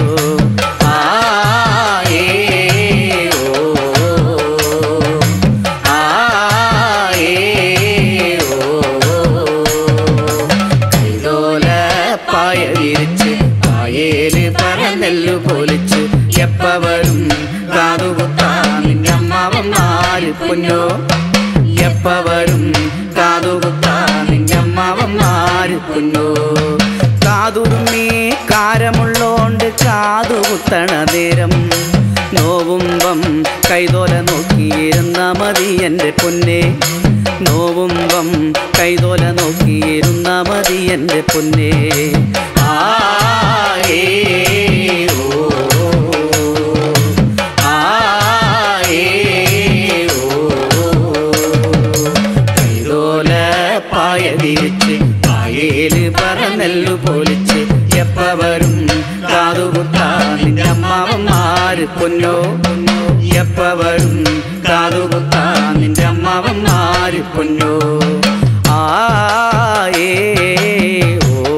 ആയേ ഓ ആയേ ഓ കൈതോല പായ വിരിച്ച് പായേല് പറന്നെല്ലു പൊലിച്ച് എപ്പ വരും കാതുകുത്താ നിന്റെ അമ്മാവന്മാര് പൊന്നോ എപ്പ വരും കാതുകുത്താ നിന്റെ അമ്മാവന്മാര് പൊന്നോ കാതുറുമീ കാരമുള്ളോണ്ട് കാതുകുത്തണ നേരം നോവുമ്പം കൈതോല നോക്കിയിരുന്ന മതി എൻ്റെ പൊന്നെ നോവുമ്പം കൈതോല നോക്കിയിരുന്ന മതി എൻ്റെ പൊന്നെ ആയേ ഓ ആയേ ഓ കൈതോല പായ വിരിച്ച് പായേല് പറന്നെല്ലു പൊലിച്ച് എപ്പ വരും കാതുകുത്താ നിന്റെ അമ്മാവന്മാര് പൊന്നോ എപ്പ വരും കാതുകുത്താ നിന്റെ അമ്മാവന്മാര് പൊന്നോ ആയേ ഓ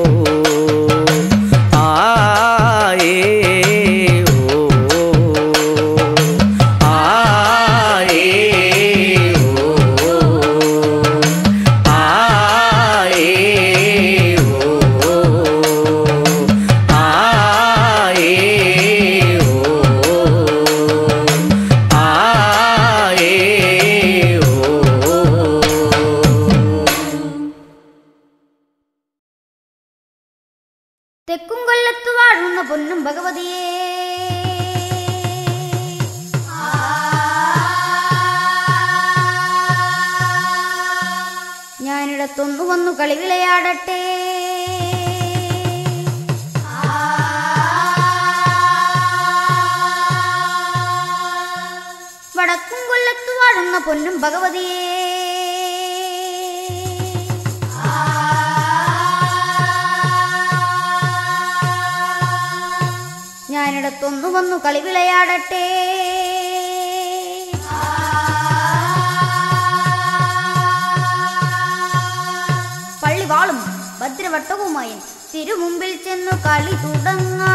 ആയേ ഓ ആയേ ഓ ആയേ ഓ ആയേ തെക്കും കൊല്ലത്ത് വാഴുന്ന പൊന്നും ഭഗവതിയേ ഞാനിടത്തൊന്നു വന്നു കളി വിളയാടട്ടെ വടക്കും കൊല്ലത്ത് വാഴുന്ന പൊന്നും ഭഗവതിയേ ഞാനിടത്തൊന്നു വന്നു കളി വിളയാടട്ടെ പള്ളിവാളും ഭദ്രവട്ടവുമായി തിരുമുമ്പിൽ ചെന്നു കളി തുടങ്ങാ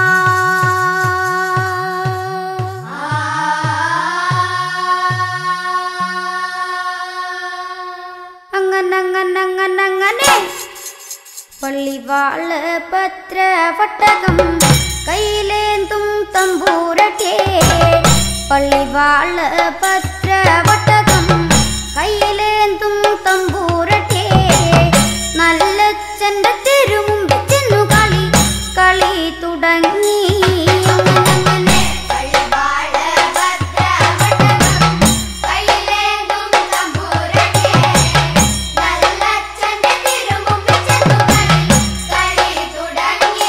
അങ്ങനങ്ങനങ്ങനങ്ങനെ പള്ളിവാള് പത്രവട്ടകം കയ്യിലേന്തും തമ്പൂരട്ടെ പള്ളിവാള് പത്രവട്ടകം കയ്യിലേന്തും തമ്പൂരട്ടെ നല്ലച്ഛൻ്റെ തിരുമുമ്പിൽ ചെന്നു കളി കളി തുടങ്ങി അങ്ങനെ പള്ളിവാള് പത്രവട്ടകം കയ്യിലേന്തും തമ്പൂരട്ടെ നല്ലച്ഛൻ്റെ തിരുമുമ്പിൽ ചെന്നു കളി കളി തുടങ്ങി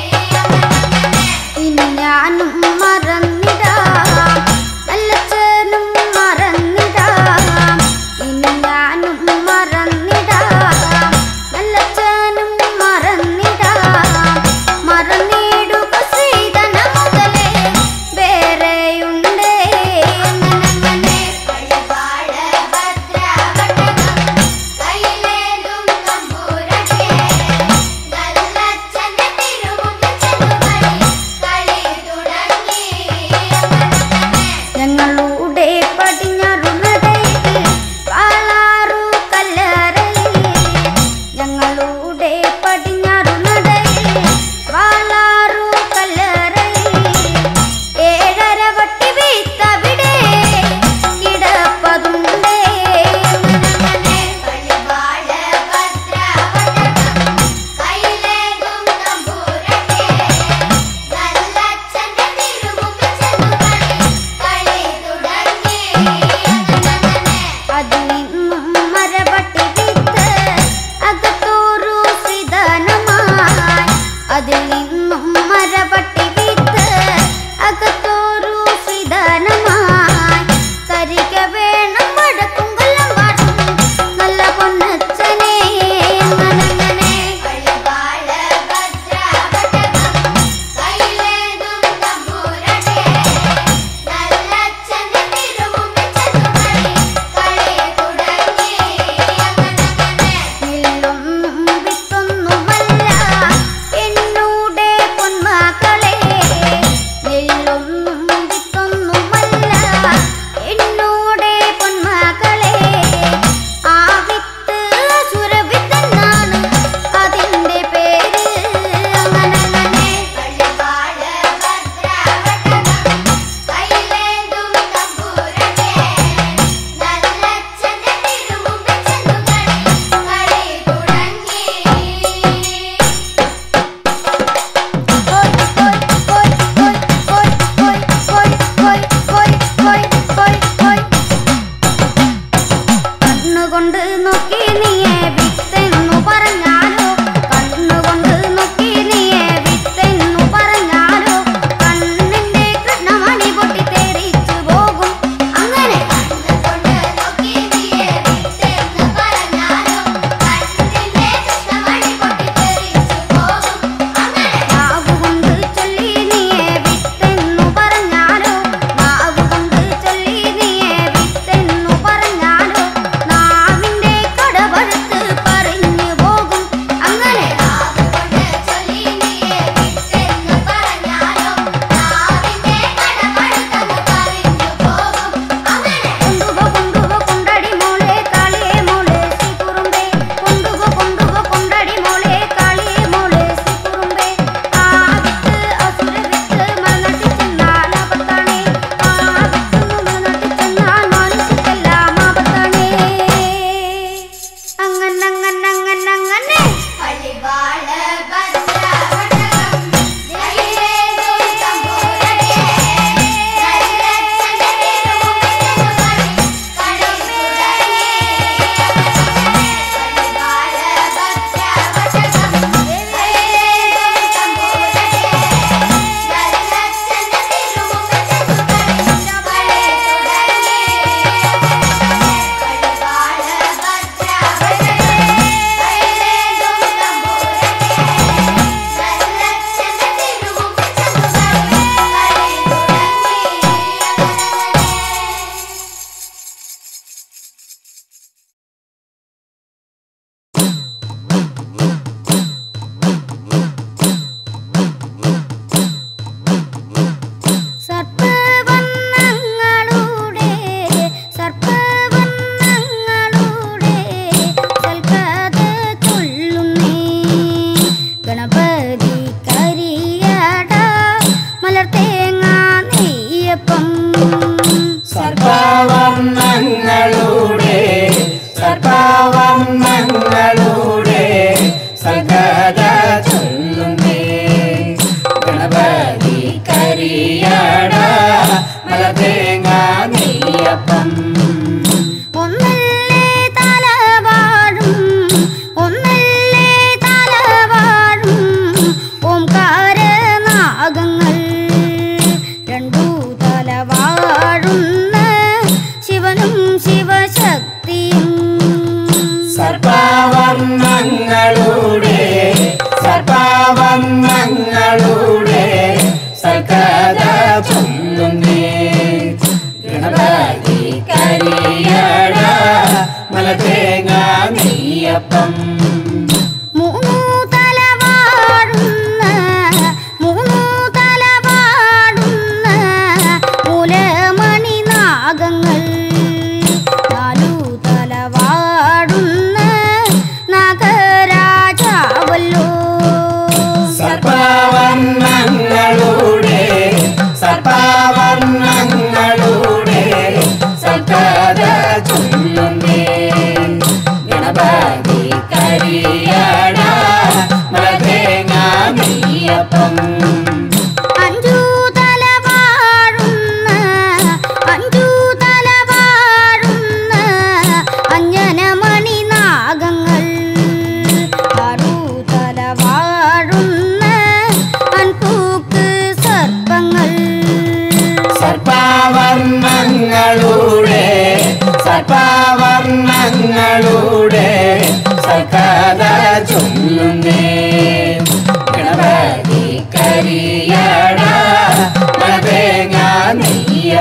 ഇനി ഞാനും മറന്നിടാം നല്ലച്ഛനും മറന്നിടാം ഇനി ഞാനും മറന്നിടാം നല്ലച്ഛനും മറന്നിടാം മറന്നിടുക ശ്രീധന മുതലേ വേറെയുണ്ടേ അങ്ങനെ പള്ളിവാള് ഭദ്രവട്ടകം കയ്യിലേന്തും തമ്പുരട്ടെ നല്ലച്ഛൻ്റെ തിരുമുമ്പിൽ ചെന്നു കളി കളി തുടങ്ങി ഞങ്ങളുടെ പടിഞ്ഞാറു നടയിൽ വാളാറു കല്ലറയിൽ ഞങ്ങളുടെ പടിഞ്ഞാറു നടയിൽ വാളാറു കല്ലറയിൽ ഏഴര വട്ടി വീത്തവിടെ കിടപ്പതുണ്ടേ അങ്ങനെ പള്ളിവാള് ഭദ്രവട്ടകം കയ്യിലേകും തമ്പുരട്ടെ നല്ലച്ഛൻ്റെ തിരുമുമ്പിൽ ചെന്നു കളി കളി തുടങ്ങി അതിൽ നിന്നും മരവട്ടി വിത്ത് അകത്തോറു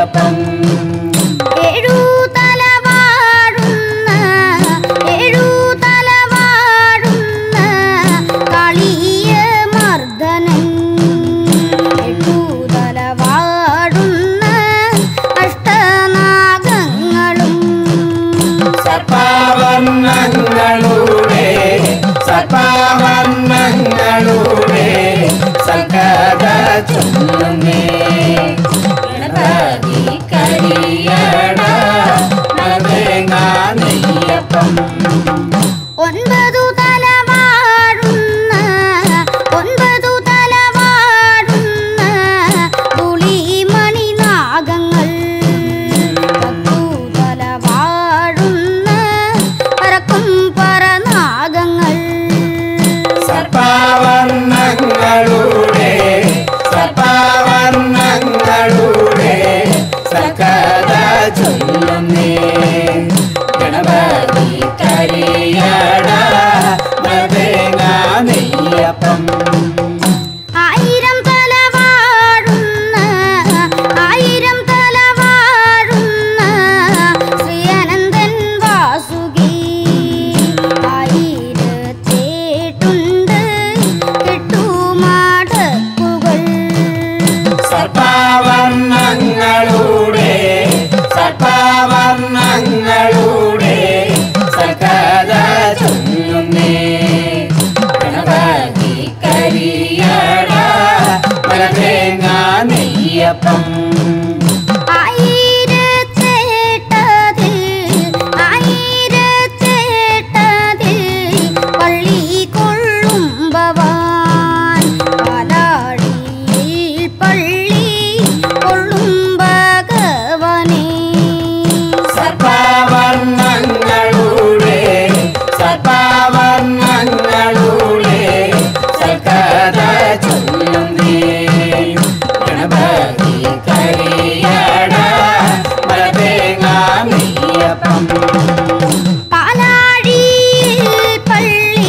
നെയ്യപ്പം ഏഴു തലവാഴുന്ന ഏഴു തലവാഴുന്ന കാളിയ മർദ്ദനൻ എട്ടു തലവാഴുന്ന അഷ്ടനാഗങ്ങളും സർപ്പാവർണ്ണങ്ങളുടെ സർപ്പാവർണ്ണങ്ങളുടെ സൽക്കഥ ചൊല്ലുന്നേ ഗണപതി കരിയട നരതേങ്ങ നെയ്യപ്പം ഒൻപതു തലവാഴുന്ന ഒൻപതു തലവാഴുന്ന തുളിമണി നാഗങ്ങൾ പത്തു തലവാഴുന്ന പറക്കും പറനാഗങ്ങൾ സർപ്പാവർണ്ണങ്ങളുടെ സർപ്പാവർണ്ണങ്ങളുടെ സൽക്കഥ ചൊല്ലുന്നേ ഗണപതി കരിയട നരതേങ്ങ നെയ്യപ്പം ആയിരം തലവാഴുന്ന ആയിരം തലവാഴുന്ന ശ്രീ അനന്തൻ വാസുകി ആയിരത്തേട്ടുണ്ട് കെട്ടുമാടക്കുകൾ സർപ്പാവർണ്ണങ്ങളുടെ സർപ്പാവർണ്ണങ്ങളുടെ സൽക്കഥ ചൊല്ലുന്നേ ഗണപതി കരിയട മലതേങ്ങ നെയ്യപ്പം ആയിരത്തേട്ടതിൽ ആയിരത്തേട്ടതിൽ പള്ളി കൊള്ളുമ്പവാൻ പാലാഴിയിൽ പള്ളി കൊള്ളും ഭഗവനേ സർപ്പാവർണ്ണങ്ങളുടെ സർപ്പാവർണ്ണങ്ങളുടെ സൽക്കഥ ചൊല്ലുന്നേ ഗണപതി കരിയട മലതേങ്ങ നെയ്യപ്പം പാലാഴിയിൽ പള്ളി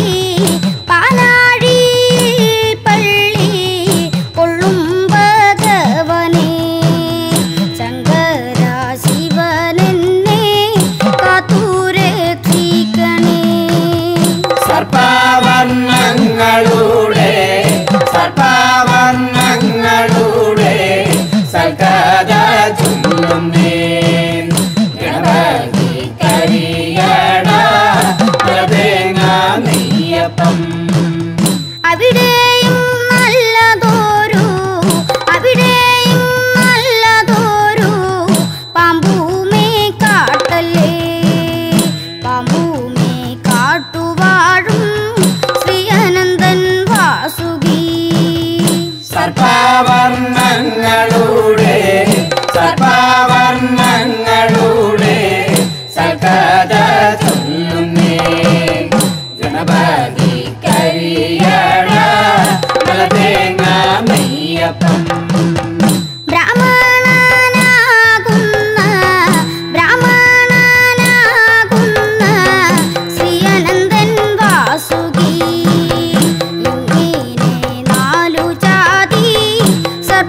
പാലാഴിയിൽ പള്ളി കൊള്ളും ഭഗവനേ ശങ്കര ശിവനെന്നെ കാത്തൂരക്ഷിക്കണേ സർപ്പാവർണ്ണങ്ങളുടെ സർപ്പാവർണ്ണങ്ങളുടെ സൽക്കഥ ചൊല്ലുന്നേ ഗണപതി കരിയട മലതേങ്ങ നെയ്യപ്പം അവിടെയും നല്ലതോരു അവിടെയും നല്ലതോരു പാമ്പൂമേ കാട്ടല്ലേ പാമ്പൂമേ കാട്ടുവാഴും ശ്രീ അനന്തൻ വാസുകി സർപ്പാവർണ്ണങ്ങളുടെ സർപ്പാവർണ്ണങ്ങളുടെ സൽക്കഥ ചൊല്ലുന്നേ ഗണപതി കരിയട മലതേങ്ങ നെയ്യപ്പം ബ്രാഹ്മണനാകുന്ന ബ്രാഹ്മണനാകുന്ന ശ്രീ അനന്തൻ വാസുകി ഇങ്ങനെ നാലു ജാതി സർപ്പങ്ങളെ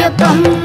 അയ്യപ്പം